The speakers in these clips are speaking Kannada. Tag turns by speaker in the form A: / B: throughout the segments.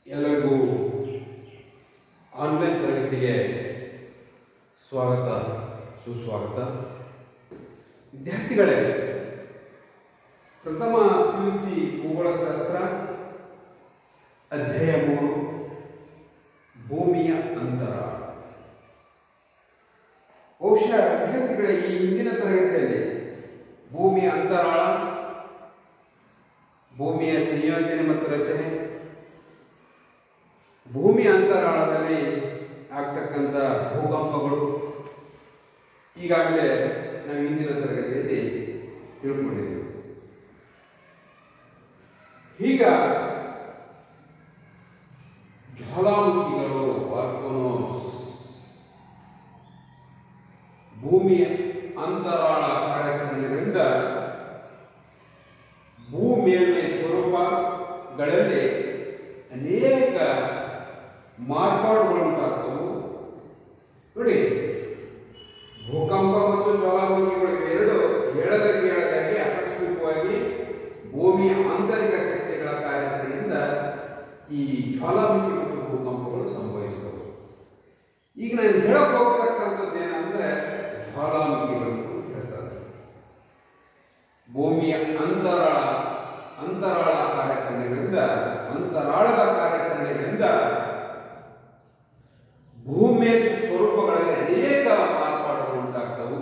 A: ಎಲ್ಲರಿಗೂ ಆನ್ಲೈನ್ ತರಗತಿಗೆ ಸ್ವಾಗತ ಸುಸ್ವಾಗತ ವಿದ್ಯಾರ್ಥಿಗಳೇ ಪ್ರಥಮ ಪಿ ಯು ಸಿ ಭೂಗೋಳಶಾಸ್ತ್ರ ಅಧ್ಯಾಯ ಮೂರು ಭೂಮಿಯ ಅಂತರ ಬಹುಶಃ ವಿದ್ಯಾರ್ಥಿಗಳೇ ಈ ಹಿಂದಿನ ತರಗತಿಯಲ್ಲಿ ಭೂಮಿಯ ಅಂತರಾಳ ಭೂಮಿಯ ಸಂಯೋಜನೆ ಮತ್ತು ರಚನೆ ಭೂಮಿಯ ಅಂತರಾಳದಲ್ಲಿ ಆಗ್ತಕ್ಕಂಥ ಭೂಕಂಪಗಳು ಈಗಾಗಲೇ ನಾವು ಹಿಂದಿನ ತರಗತಿಯಲ್ಲಿ ತಿಳ್ಕೊಂಡಿದ್ದೇವೆ ಈಗ ಜ್ವಾಲಾಮುಖಿಗಳು ವಾಲ್ಕನೋಸ್ ಭೂಮಿಯ ಅಂತರಾಳ ಕಾರ್ಯಾಚರಣೆಗಳಿಂದ ಭೂಮಿಯಲ್ಲಿ ಸ್ವರೂಪಗಳಲ್ಲಿ ಅನೇಕ ಮಾರ್ಪಾಡುಗಳು ಉಂಟಾಗ್ತವು ನೋಡಿ ಭೂಕಂಪ ಮತ್ತು ಜ್ವಾಲಾಮುಖಿಗಳು ಎರಡು ಹೇಳದ ಕೇಳದಾಗಿ ಆಕಸ್ಮಿಕವಾಗಿ ಭೂಮಿಯ ಆಂತರಿಕ ಶಕ್ತಿಗಳ ಕಾರ್ಯಾಚರಣೆಯಿಂದ ಈ ಜ್ವಾಲಾಮುಖಿ ಮತ್ತು ಭೂಕಂಪಗಳು ಸಂಭವಿಸ್ತವೆ ಈಗ ನಾನು ಹೇಳಕ್ ಹೋಗ್ತಕ್ಕಂಥದ್ದು ಏನಂದ್ರೆ ಜ್ವಾಲಾಮುಖಿಗಳು ಅಂತ ಹೇಳ್ತಾರೆ ಭೂಮಿಯ ಅಂತರಾಳ ಅಂತರಾಳ ಕಾರ್ಯಾಚರಣೆಗಳಿಂದ ಅಂತರಾಳದ ಕಾರ್ಯಾಚರಣೆಗಳಿಂದ ಭೂಮಿಯ ಸ್ವರೂಪಗಳಲ್ಲಿ ಅನೇಕ ಮಾರ್ಪಾಡುಗಳು ಉಂಟಾಗ್ತವು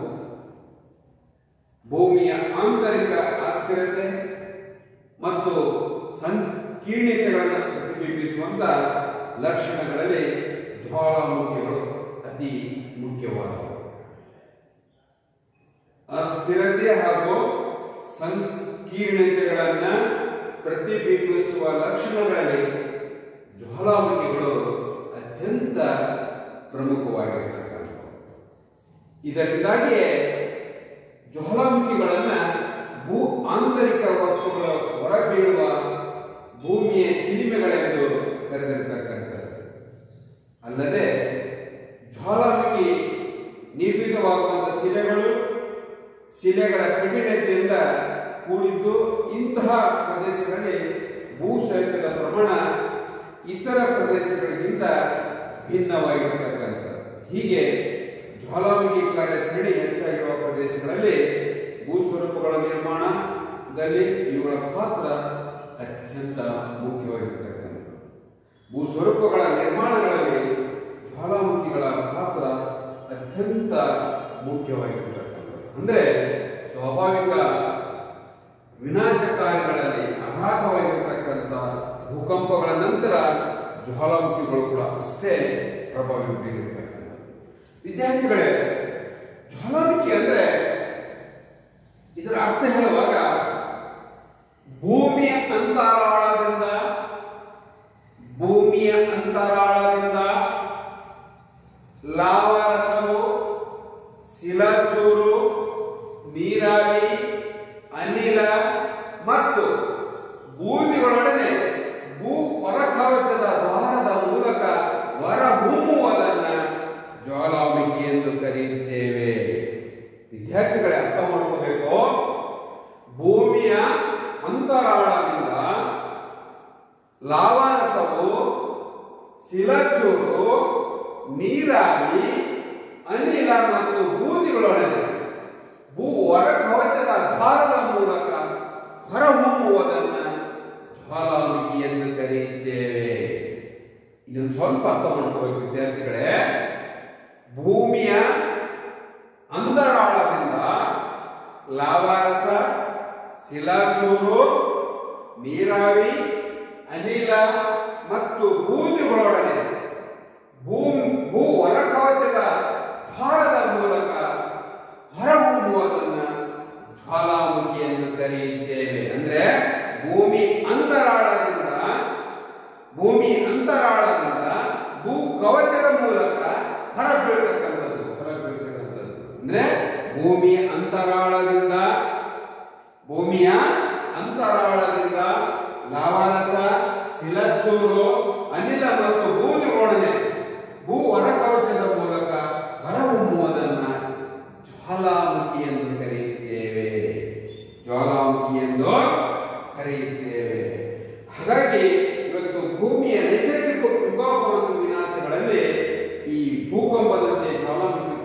A: ಭೂಮಿಯ ಆಂತರಿಕ ಅಸ್ಥಿರತೆ ಮತ್ತು ಸಂಕೀರ್ಣತೆಗಳನ್ನು ಪ್ರತಿಬಿಂಬಿಸುವಂತ ಲಕ್ಷಣಗಳಲ್ಲಿ ಜ್ವಾಲಾಮುಖಿಗಳು ಅತಿ ಮುಖ್ಯವಾದವು ಅಸ್ಥಿರತೆ ಹಾಗೂ ಸಂಕೀರ್ಣತೆಗಳನ್ನ ಪ್ರತಿಬಿಂಬಿಸುವ ಲಕ್ಷಣಗಳಲ್ಲಿ ಜ್ವಾಲಾಮುಖಿಗಳು ಅತ್ಯಂತ ಪ್ರಮುಖವಾಗಿರ್ತಕ್ಕಂಥವು ಇದರಿಂದಾಗಿಯೇ ಜ್ವಾಲಾಮುಖಿಗಳನ್ನ ಭೂ ಆಂತರಿಕ ವಸ್ತುಗಳ ಹೊರಬೀಳುವ ಭೂಮಿಯ ಚಿಲಿಮೆಗಳೆಂದು ಕರೆದಿರ್ತಕ್ಕಂಥದ್ದು ಅಲ್ಲದೆ ಜ್ವಾಲಾಮುಖಿ ನಿರ್ಮಿತವಾಗುವಂಥ ಶಿಲೆಗಳು ಶಿಲೆಗಳ ಕಠಿಣತೆಯಿಂದ ಕೂಡಿದ್ದು ಇಂತಹ ಪ್ರದೇಶಗಳಲ್ಲಿ ಭೂಸಹಿತದ ಪ್ರಮಾಣ ಇತರ ಪ್ರದೇಶಗಳಿಗಿಂತ ಭಿನ್ನವಾಗಿರತಕ್ಕಂಥದ್ದು ಹೀಗೆ ಜ್ವಾಲಾಮುಖಿ ಕಾರ್ಯಾಚರಣೆ ಹೆಚ್ಚಾಗಿರುವ ಪ್ರದೇಶಗಳಲ್ಲಿ ಭೂಸ್ವರೂಪಗಳ ನಿರ್ಮಾಣದಲ್ಲಿ ಇವುಗಳ ಪಾತ್ರ ಅತ್ಯಂತ ಮುಖ್ಯವಾಗಿರ್ತಕ್ಕಂಥದ್ದು ಭೂಸ್ವರೂಪಗಳ ನಿರ್ಮಾಣಗಳಲ್ಲಿ ಜ್ವಾಲಾಮುಖಿಗಳ ಪಾತ್ರ ಅತ್ಯಂತ ಮುಖ್ಯವಾಗಿರ್ತಕ್ಕಂಥದ್ದು ಅಂದ್ರೆ ಸ್ವಾಭಾವಿಕ ವಿನಾಶಕಾರಿಗಳಲ್ಲಿ ಅಗಾಧವಾಗಿರ್ತಕ್ಕಂಥ ಭೂಕಂಪಗಳ ನಂತರ ಜ್ವಾಲಾಮುಖಿಗಳು ಕೂಡ ಅಷ್ಟೇ ಪ್ರಭಾವ ಬೀರಿರ್ತಕ್ಕಂಥ ವಿದ್ಯಾರ್ಥಿಗಳೇ ಜ್ವಾಲಾಮುಖಿ ಅಂದ್ರೆ ಇದರ ಅರ್ಥ ಹೇಳುವಾಗ ಭೂಮಿಯ ಅಂತರಾಳದಿಂದ ಭೂಮಿಯ ಅಂತರಾಳದಿಂದ ಲಾವಾರಸವು ಶಿಲಾಚೂರು ನೀರಾವಿ ಅನಿಲ ಮತ್ತು ಭೂಮಿಗಳೊಡನೆ ಭೂ ಹೊರಕವಚದ ದ್ವಾರದ ಮೂಲಕ ಹೊರಹೊಮ್ಮುವುದನ್ನ ಜ್ವಾಲಾಮುಖಿ ಎಂದು ಕರೆಯುತ್ತೇವೆ ವಿದ್ಯಾರ್ಥಿಗಳೇ ಅರ್ಥ ಮಾಡ್ಕೋಬೇಕು ಭೂಮಿಯ ಅಂತರಾಳದಿಂದ ಲಾವಾರಸವು ಶಿಲಾಚೂರು ನೀರಾವಿ ಅನಿಲ ಮತ್ತು ಬೂದಿಗಳೊಡನೆ ಭೂ ಹೊರ ಕವಚದ ದ್ವಾರದ ಮೂಲಕ ಹೊರಹೊಮ್ಮುವುದನ್ನ ಜ್ವಾಲಾಮುಖಿ ಎಂದು ಕರೆಯುತ್ತೇವೆ ಇದನ್ನು ಸ್ವಲ್ಪ ಅರ್ಥ ಮಾಡ್ಕೋಬೇಕು ವಿದ್ಯಾರ್ಥಿಗಳೇ ಭೂಮಿಯ ಅಂತರಾಳದಿಂದ ಲಾವಾರಸ ಶಿಲಾಚೂರು ನೀರಾವಿ ಅನಿಲ ಮತ್ತು ಬೂದಿಗಳೊಡನೆ ಭೂ ಭೂ ಹೊರಕವಚದ ದ್ವಾರದ ಮೂಲಕ ಹೊರಹೊಮ್ಮುವುದನ್ನ ಜ್ವಾಲಾಮುಖಿ ಎಂದು ಕರೆಯುತ್ತೇವೆ ಅಂದ್ರೆ ಭೂಮಿ ಅಂತರಾಳದಿಂದ ಭೂಮಿ ಅಂತರಾಳದಿಂದ ಭೂ ಕವಚದ ಮೂಲಕ ಹೊರಬೀಳ್ತಕ್ಕಂಥದ್ದು ಹೊರಬೀಳ್ತಕ್ಕಂಥದ್ದು ಅಂದ್ರೆ ಭೂಮಿ ಅಂತರಾಳದಿಂದ ಭೂಮಿಯ ಅಂತರಾಳದಿಂದ ಲಾವಾರಸ ಶಿಲಚೂರು ಅನಿಲ ಮತ್ತು ಬೂದಿಗಳೊಡನೆ ಭೂ ಹೊರಕವಚದ ಮೂಲಕ ಹೊರಹೊಮ್ಮುವುದನ್ನ ಜ್ವಾಲಾಮುಖಿ ಎಂದು ಕರೆಯುತ್ತೇವೆ ಜ್ವಾಲಾಮುಖಿ ಎಂದು ಕರೆಯುತ್ತೇವೆ ಹಾಗಾಗಿ ಇವತ್ತು ಭೂಮಿಯ ನೈಸರ್ಗಿಕ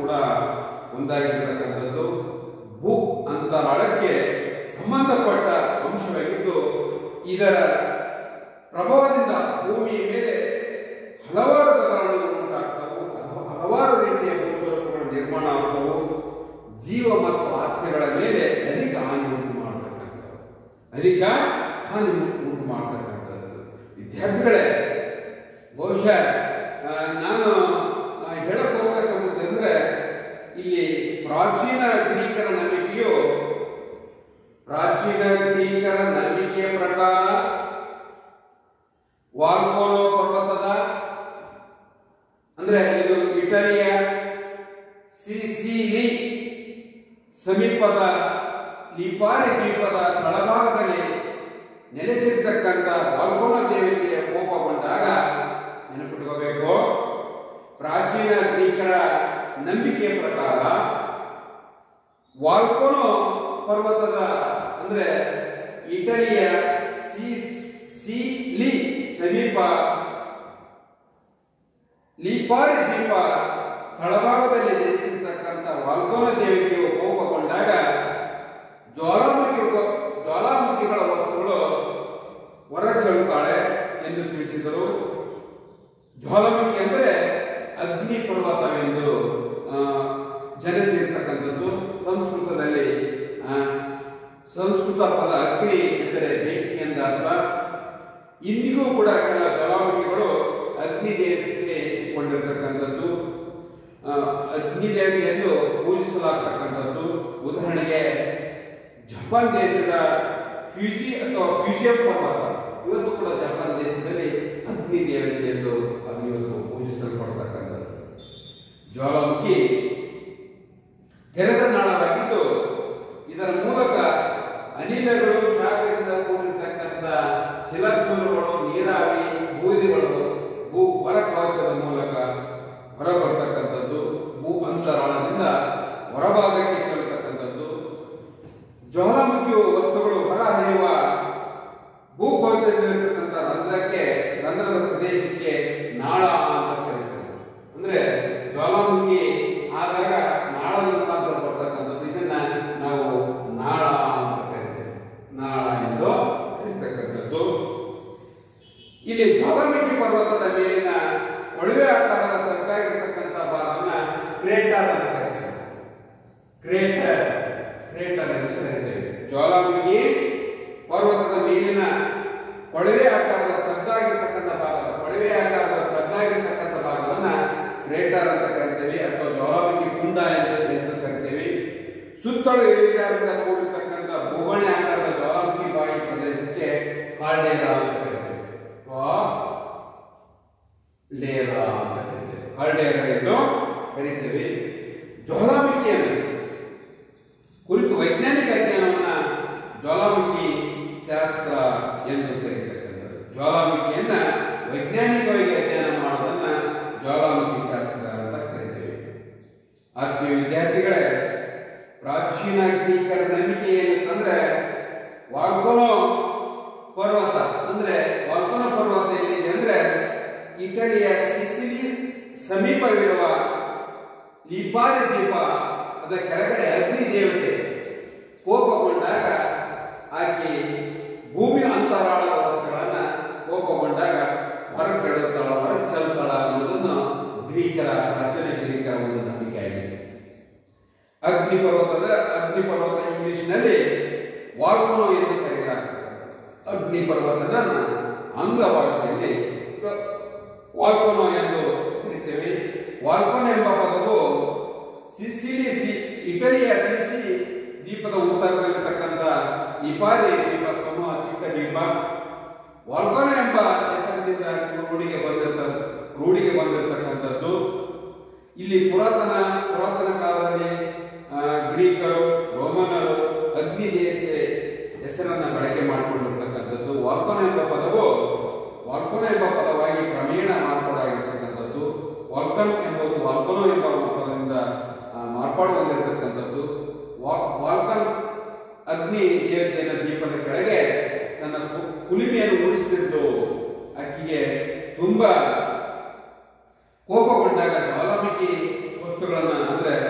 A: ಕೂಡ ಒಂದಾಗಿರ್ತಕ್ಕಂಥದ್ದು ಭೂ ಅಂತರಾಳಕ್ಕೆ ಸಂಬಂಧಪಟ್ಟ ಅಂಶವಾಗಿದ್ದು ಇದರ ಪ್ರಭಾವದಿಂದ ಭೂಮಿಯ ಮೇಲೆ ಹಲವಾರು ಬದಲಾವಣೆಗಳು ಉಂಟಾಗ್ತವು ಹಲವ- ಹಲವಾರು ರೀತಿಯ ಭೂಸ್ವರೂಪಗಳು ನಿರ್ಮಾಣ ಆಗ್ತವು ಜೀವ ಮತ್ತು ಆಸ್ತಿಗಳ ಮೇಲೆ ಅಧಿಕ ಹಾನಿ ಉಂಟು ಮಾಡತಕ್ಕಂಥದ್ದು ಅಧಿಕ ಹಾನಿ ಉಂಟು ಉಂಟು ಮಾಡತಕ್ಕಂಥದ್ದು ವಿದ್ಯಾರ್ಥಿಗಳೇ ಬಹುಶಃ ಆ, ನಾನು ಆ, ಹೇಳಕ್ ಹೋಗ್ತಕ್ಕಂಥದ್ದಂದ್ರೆ ಇಲ್ಲಿ ಪ್ರಾಚೀನ ಗ್ರೀಕರ ನಂಬಿಕೆಯು ಪ್ರಾಚೀನ ಗ್ರೀಕರ ನಂಬಿಕೆಯ ಪ್ರಕಾರ ವಾಲ್ಕೋನೋ ಪರ್ವತದ ಅಂದ್ರೆ ಇದು ಇಟಲಿಯ ಸಿಸಿಲಿ ಸಮೀಪದ ಲಿಪಾರಿ ದ್ವೀಪದ ತಳಭಾಗದಲ್ಲಿ ನೆಲೆಸಿರ್ತಕ್ಕಂಥ ವಾಲ್ಕೋನ ದೇವತೆಯ ಕೋಪಗೊಂಡಾಗ ನೆನಪಿಟ್ಕೋಬೇಕು ಪ್ರಾಚೀನ ಗ್ರೀಕರ ನಂಬಿಕೆಯ ಪ್ರಕಾರ ವಾಲ್ಕೋನೋ ಪರ್ವತದ ಅಂದ್ರೆ ಇಟಲಿಯ ಸಿ ಸಿಲಿ ಸಮೀಪ ಲಿಪಾರಿ ದ್ವೀಪ ತಳಭಾಗದಲ್ಲಿ ನೆಲೆಸಿರ್ತಕ್ಕಂಥ ವಾಲ್ಕೋನ ದೇವಿಕೆಯು ಕೋಪಗೊಂಡಾಗ ಜ್ವಾಲಾಮುಖಿ ಜ್ವಾಲಾಮುಖಿಗಳ ವಸ್ತುಗಳು ಹೊರಚೆಲ್ಲುತ್ತಾಳೆ ಎಂದು ತಿಳಿಸಿದರು ಜ್ವಾಲಾಮುಖಿ ಅಂದ್ರೆ ಅಗ್ನಿ ಪರ್ವತವೆಂದು ಆ, ಜನಿಸಿರ್ತಕ್ಕಂಥದ್ದು ಸಂಸ್ಕೃತದಲ್ಲಿ ಆ, ಸಂಸ್ಕೃತ ಪದ ಅಗ್ನಿ ಎಂದರೆ ಬೆಂಕಿ ಎಂದ ಅರ್ಥ ಇಂದಿಗೂ ಕೂಡ ಕೆಲ ಜ್ವಾಲಾಮುಖಿಗಳು ಅಗ್ನಿ ದೇವತೆ ಎನಿಸಿಕೊಂಡಿರ್ತಕ್ಕಂಥದ್ದು ಆ, ಅಗ್ನಿ ದೇವಿಯನ್ನು ಪೂಜಿಸಲಾಗ್ತಕ್ಕಂಥದ್ದು ಉದಾಹರಣೆಗೆ ಜಪಾನ್ ದೇಶದ ಫ್ಯೂಜಿ ಅಥವಾ ಫ್ಯೂಜಿಯಂ ಪರ್ವತ ಇವತ್ತು ಕೂಡ ಜಪಾನ್ ದೇಶದಲ್ಲಿ ಅಗ್ನಿ ದೇವತೆ ಎಂದು ಅದು ಇವತ್ತು ಪೂಜಿಸಲ್ಪಡ್ತಕ್ಕಂಥದ್ದು ಜ್ವಾಲಾಮುಖಿ ತೆರೆದ ನಾಳವಾಗಿದ್ದು ಇದರ ಮೂಲಕ ಅನಿಲಗಳು ಶಾಖದಿಂದ ಕೂಡಿರ್ತಕ್ಕಂಥ ಶಿಲಾಚೂರುಗಳು ನೀರಾವಿ ಬೂದಿಗಳು ಭೂ ಹೊರಕವಚದ ಮೂಲಕ ಹೊರಬರ್ತಕ್ಕಂಥದ್ದು ಭೂ ಅಂತರಾಳದಿಂದ ಹೊರಭಾಗಕ್ಕೆ ಚೆಲ್ಲತಕ್ಕಂಥದ್ದು ಜ್ವಾಲಾಮುಖಿಯು ವಸ್ತುಗಳು ಹೊರಹರಿಯುವ ಭೂಕೋಚದಲ್ಲಿರ್ತಕ್ಕಂಥ ರಂಧ್ರಕ್ಕೆ ರಂಧ್ರದ ಪ್ರದೇಶಕ್ಕೆ ನಾಳ ಅಂತ ಕರೀತಾರೆ ಅಂದ್ರೆ ಜ್ವಾಲಾಮುಖಿ ಆದಾಗ ನಾಳದ ಮುಖಾಂತರ ಬರ್ತಕ್ಕಂಥದ್ದು ಇದನ್ನ ನಾವು ನಾಳ ಅಂತ ಕರಿತೇವೆ ನಾಳ ಎಂದು ಕರೀತಕ್ಕಂಥದ್ದು ಇಲ್ಲಿ ಜ್ವಾಲಾಮುಖಿ ಪರ್ವತದ ಮೇಲಿನ ಕೊಳವೆ ಆಕಾರದ ತಗ್ಗಾಗಿರ್ತಕ್ಕಂಥ ಭಾಗವನ್ನ ಕ್ರೇಟರ್ ಅಂತ ಕರಿತೇವೆ ಕ್ರೇಟರ್ ಕ್ರೇಟರ್ ಎಂದು ಕರೀತೇವೆ ಜ್ವಾಲಾಮುಖಿ ಪರ್ವತದ ಮೇಲಿನ ಕೊಳವೆ ಆಕಾರದ ತಗ್ಗಾಗಿರ್ತಕ್ಕಂಥ ಭಾಗದ ಕೊಳವೆ ಆಕಾರದ ತಗ್ಗಾಗಿರ್ತಕ್ಕಂಥ ಭಾಗವನ್ನ ಕ್ರೇಟರ್ ಅಂತ ಕರಿತೇವೆ ಅಥವಾ ಜ್ವಾಲಾಮುಖಿ ಕುಂಡ ಎಂದು ಎಂದು ಕರಿತೇವೆ ಸುತ್ತಲೂ ಇಳಿಜಾರಿಂದ ಕೂಡಿರ್ತಕ್ಕಂಥ ಬೋಗಣೆ ಆಕಾರದ ಜ್ವಾಲಾಮುಖಿ ಬಾಯಿ ಪ್ರದೇಶಕ್ಕೆ ಕಾಲ್ಡೇರ ಅಂತ ಕರಿತೇವೆ ವಾ ಡೇರ ಅಂತ ಕರಿತೇವೆ ಕಾಲ್ಡೇರ ಎಂದು ಕರಿತೇವೆ ಜ್ವಾಲಾಮುಖಿಯನ್ನು ಕುರಿತು ವೈಜ್ಞಾನಿಕ ಅಧ್ಯಯನವನ್ನ ಜ್ವಾಲಾಮುಖಿ ಶಾಸ್ತ್ರ ಎಂದು ಕರೀತಕ್ಕಂಥದ್ದು ಜ್ವಾಲಾಮುಖಿಯನ್ನ ವೈಜ್ಞಾನಿಕವಾಗಿ ಅಧ್ಯಯನ ಮಾಡೋದನ್ನ ಜ್ವಾಲಾಮುಖಿ ಶಾಸ್ತ್ರ ಅಂತ ಕರೀತೇವೆ ಆತ್ಮೀಯ ವಿದ್ಯಾರ್ಥಿಗಳೇ ಪ್ರಾಚೀನ ಗ್ರೀಕರ ನಂಬಿಕೆ ಏನಂತಂದ್ರೆ ವಾಲ್ಕೋನೋ ಪರ್ವತ ಅಂದ್ರೆ ವಾಲ್ಕೋನೋ ಪರ್ವತ ಎಲ್ಲಿದೆ ಅಂದ್ರೆ ಇಟಲಿಯ ಸಿಸಿಲಿ ಸಮೀಪವಿರುವ ಲಿಪಾರಿ ದ್ವೀಪ ಅದರ ಕೆಳಗಡೆ ಅಗ್ನಿ ದೇವತೆ ಕೋಪಗೊಂಡಾಗ ಆಕೆ ಭೂಮಿ ಅಂತರಾಳದ ವಸ್ತುಗಳನ್ನ ಕೋಪಗೊಂಡಾಗ ಹೊರ ಕೆಡುತ್ತಾಳ ಹೊರ ಚೆಲ್ತಾಳ ಅನ್ನೋದನ್ನು ಗ್ರೀಕರ ಪ್ರಾಚೀನ ಗ್ರೀಕರ ಒಂದು ನಂಬಿಕೆ ಆಗಿದೆ ಅಗ್ನಿ ಪರ್ವತದ ಅಗ್ನಿ ಪರ್ವತ ಇಂಗ್ಲಿಷ್ನಲ್ಲಿ ವಾಲ್ಕೋನೋ ಎಂದು ಕರೆಯಲಾಗ್ತದೆ ಅಗ್ನಿ ಪರ್ವತನ ಆಂಗ್ಲ ಭಾಷೆಯಲ್ಲಿ ವಾಲ್ಕೋನೋ ಎಂದು ಕರಿತೇವೆ ವಾಲ್ಕೋನೋ ಎಂಬ ಪದವು ಸಿಸಿಲಿ ಸಿ ಇಟಲಿಯ ಸಿಸಿ ದ್ವೀಪದ ಉತ್ತರದಲ್ಲಿರ್ತಕ್ಕಂಥ ಇಪಾರಿ ದ್ವೀಪ ಸಮೂಹ ಚಿಕ್ಕ ದ್ವೀಪ ವಾಲ್ಕೋನೋ ಎಂಬ ಹೆಸರಿನಿಂದ ರೂಢಿಗೆ ಬಂದಿರ್ತ ರೂಢಿಗೆ ಬಂದಿರತಕ್ಕಂಥದ್ದು ಇಲ್ಲಿ ಪುರಾತನ ಪುರಾತನ ಕಾಲದಲ್ಲಿ ಆ, ಗ್ರೀಕರು ರೋಮನರು ಅಗ್ನಿ ದೇಶ ಹೆಸರನ್ನ ಬಳಕೆ ಮಾಡಿಕೊಂಡಿರ್ತಕ್ಕಂಥದ್ದು ವಾಲ್ಕೋನ ಎಂಬ ಪದವು ವಾಲ್ಕೋನ ಎಂಬ ಪದವಾಗಿ ಕ್ರಮೇಣ ಮಾರ್ಪಾಡಾಗಿರ್ತಕ್ಕಂಥದ್ದು ವಾಲ್ಕನ್ ಎಂಬುದು ವಾಲ್ಕೋನೋ ಎಂಬ ಪದದಿಂದ ಆ, ಮಾರ್ಪಾಡು ಹೊಂದಿರತಕ್ಕಂಥದ್ದು ವಾ- ವಾಲ್ಕನ್ ಅಗ್ನಿ ದೇವತೆಯ ದೀಪದ ಕೆಳಗೆ ತನ್ನ ಕು- ಕುಲಿಮೆಯನ್ನು ಉಳಿಸುತ್ತಿದ್ದು ಅಕ್ಕಿಗೆ ತುಂಬಾ ಕೋಪಗೊಂಡಾಗ ಜ್ವಾಲಾಮುಖಿ ವಸ್ತುಗಳನ್ನ ಅಂದ್ರೆ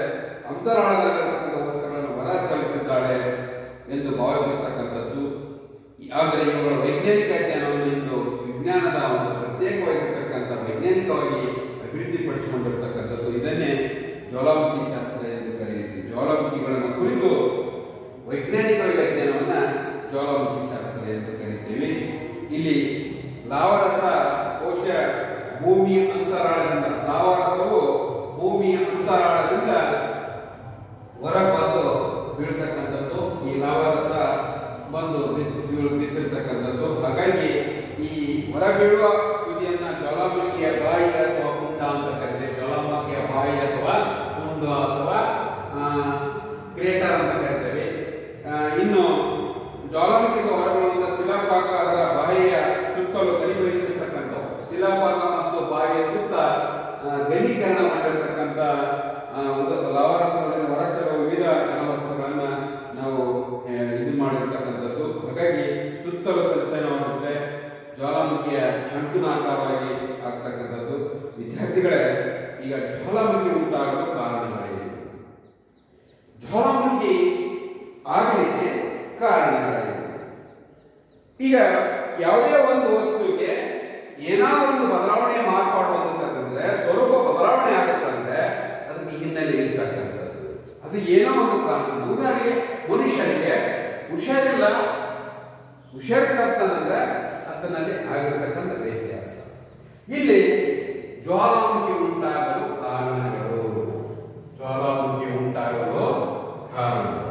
A: ಆದರೆ ಇವುಗಳ ವೈಜ್ಞಾನಿಕ ಅಧ್ಯಯನವನ್ನು ಇಂದು ವಿಜ್ಞಾನದ ಒಂದು ಪ್ರತ್ಯೇಕವಾಗಿರ್ತಕ್ಕಂಥ ವೈಜ್ಞಾನಿಕವಾಗಿ ಅಭಿವೃದ್ಧಿಪಡಿಸಿಕೊಂಡಿರ್ತಕ್ಕಂಥದ್ದು ಇದನ್ನೇ ಜ್ವಾಲಾಮುಖಿ ಶಾಸ್ತ್ರ ಎಂದು ಕರೆಯುತ್ತೀವಿ ಜ್ವಾಲಾಮುಖಿಗಳನ್ನು ಕುರಿತು ವೈಜ್ಞಾನಿಕವಾಗಿ ಅಧ್ಯಯನವನ್ನ ಜ್ವಾಲಾಮುಖಿ ಶಾಸ್ತ್ರ ಎಂದು ಕರಿತೀವಿ ಇಲ್ಲಿ ಲಾವರಸ ಕೋಶ ಭೂಮಿಯ ಅಂತರಾಳದಿಂದ ಲಾವರಸವು ಭೂಮಿಯ ಅಂತರಾಳದಿಂದ ಹೊರಬಂದು ಬೀಳ್ತಕ್ಕಂಥದ್ದು ಈ ಲಾವರಸ ಬಂದು ಬಿದ್ದು- ಬೀಳ್- ಬಿದ್ದಿರ್ತಕ್ಕಂಥದ್ದು ಹಾಗಾಗಿ ಈ ಹೊರ ಬೀಳುವ ತುದಿಯನ್ನ ಜ್ವಾಲಾಮುಖಿಯ ಬಾಯಿ ಅಥವಾ ಕುಂಡ ಅಂತ ಕರಿತೇವೆ ಜ್ವಾಲಾಮುಖಿಯ ಬಾಯಿ ಅಥವಾ ಕುಂಡ ಅಥವಾ ಕ್ರೇಟರ್ ಅಂತ ಕರಿತೇವೆ ಆ, ಇನ್ನು ಜ್ವಾಲಾಮುಖಿಯಿಂದ ಹೊರಬೀಳುವಂತ ಶಿಲಾಪಾಕ ಅದರ ಬಾಯಿಯ ಸುತ್ತಲೂ ಗನಿಭವಿಸಿರ್ತಕ್ಕಂಥವು ಶಿಲಾಪಾಕ ಮತ್ತು ಬಾಯಿಯ ಸುತ್ತ ಆ, ಘನೀಕರಣ ಮಾಡಿರ್ತಕ್ಕಂಥ ಆ, ಉದ- ಲಾವರಸದಲ್ಲಿ ಹೊರಚರುವ ವಿವಿಧ ಘನವಸ್ತುಗಳನ್ನ ನಾವು ಆ, ಇದು ಮಾಡಿರ್ತಕ್ಕಂಥದ್ದು ಹಾಗಾಗಿ ಸುತ್ತಲೂ ಸಂಚಯನವಾಗುತ್ತೆ ಜ್ವಾಲಾಮುಖಿಯ ಶಂಕುನಾಕಾರವಾಗಿ ಆಗ್ತಕ್ಕಂಥದ್ದು ವಿದ್ಯಾರ್ಥಿಗಳೇ ಈಗ ಜ್ವಾಲಾಮುಖಿ ಉಂಟಾಗಲು ಕಾರಣಗಳೇನು ಜ್ವಾಲಾಮುಖಿ ಆಗಲಿಕ್ಕೆ ಕಾರಣಗಳೇನು ಈಗ ಯಾವುದೇ ಒಂದು ವಸ್ತುವಿಗೆ ಏನಾದರೂ ಒಂದು ಬದಲಾವಣೆ ಮಾರ್ಪಾಡುವಂತಂದ್ರೆ ಸ್ವರೂಪ ಬದಲಾವಣೆ ಆಗುತ್ತಂದ್ರೆ ಅದಕ್ಕೆ ಹಿನ್ನೆಲೆ ಇರ್ತಕ್ಕಂಥದ್ದು ಅದು ಏನೋ ಒಂದು ಕಾರಣ ಉದಾಹರಣೆಗೆ ಮನುಷ್ಯನಿಗೆ ಹುಷಾರಿಲ್ಲ ಹುಷಾರಿಲ್ಲಂತಂದ್ರೆ ಆತನಲ್ಲಿ ಆಗಿರ್ತಕ್ಕಂಥ ವ್ಯತ್ಯಾಸ ಇಲ್ಲಿ ಜ್ವಾಲಾಮುಖಿ ಉಂಟಾಗಲು ಕಾರಣಗಳು ಜ್ವಾಲಾಮುಖಿ ಉಂಟಾಗಲು ಕಾರಣಗಳು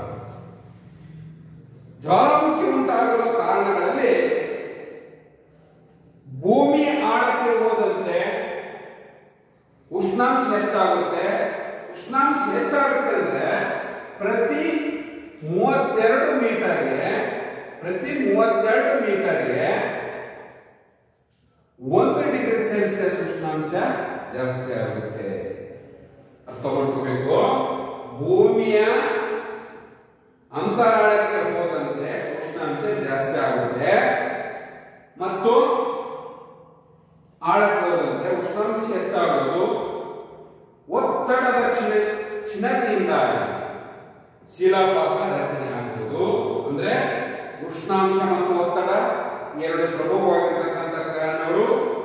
A: ಜ್ವಾಲಾಮುಖಿ ಉಂಟಾಗಲು ಕಾರಣಗಳಲ್ಲಿ ಭೂಮಿ ಆಳಕ್ಕೆ ಹೋದಂತೆ ಉಷ್ಣಾಂಶ ಹೆಚ್ಚಾಗುತ್ತೆ ಉಷ್ಣಾಂಶ ಹೆಚ್ಚಾಗುತ್ತೆ ಅಂದ್ರೆ ಪ್ರತಿ ಮೂವತ್ತೆರಡು ಮೀಟರ್ಗೆ ಪ್ರತಿ ಮೂವತ್ತೆರಡು ಮೀಟರ್ಗೆ ಒಂದು ಡಿಗ್ರಿ ಸೆಲ್ಸಿಯಸ್ ಉಷ್ಣಾಂಶ ಜಾಸ್ತಿ ಆಗುತ್ತೆ ಅರ್ಥ ಮಾಡ್ಕೋಬೇಕು ಭೂಮಿಯ ಅಂತರಾಳಕ್ಕೆ ಹೋದಂತೆ ಉಷ್ಣಾಂಶ ಜಾಸ್ತಿ ಆಗುತ್ತೆ ಮತ್ತು ಆಳಕ್ಕೆ ಹೋದಂತೆ ಉಷ್ಣಾಂಶ ಹೆಚ್ಚಾಗುವುದು ಒತ್ತಡದ ಕ್ಷಣ ಕ್ಷೀಣತೆಯಿಂದಾಗಿ ಶಿಲಾಪಾಕ ರಚನೆ ಆಗುವುದು ಅಂದ್ರೆ ಉಷ್ಣಾಂಶ ಮತ್ತು ಒತ್ತಡ ಎರಡು ಪ್ರಮುಖವಾಗಿರ್ತಕ್ಕಂಥ ಕಾರಣಗಳು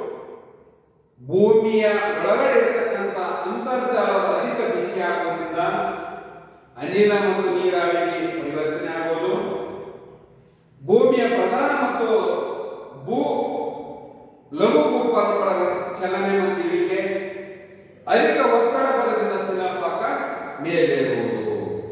A: ಭೂಮಿಯ ಒಳಗಡೆ ಇರತಕ್ಕಂಥ ಅಂತರ್ಜಾಲದ ಅಧಿಕ ಬಿಸಿ ಆಗುವುದರಿಂದ ಅನಿಲ ಮತ್ತು ನೀರಾವಿಗೆ ಪರಿವರ್ತನೆ ಆಗುವುದು ಭೂಮಿಯ ಪ್ರಧಾನ ಮತ್ತು ಭೂ ಲಘು ಭೂಪಾತಗಳ ಚಲನೆ ಮತ್ತು ಇಳಿಕೆ ಅಧಿಕ ಒತ್ತಡ ಬಲದಿಂದ ಶಿಲಾಪಾಕ ಮೇಲೇರುವುದು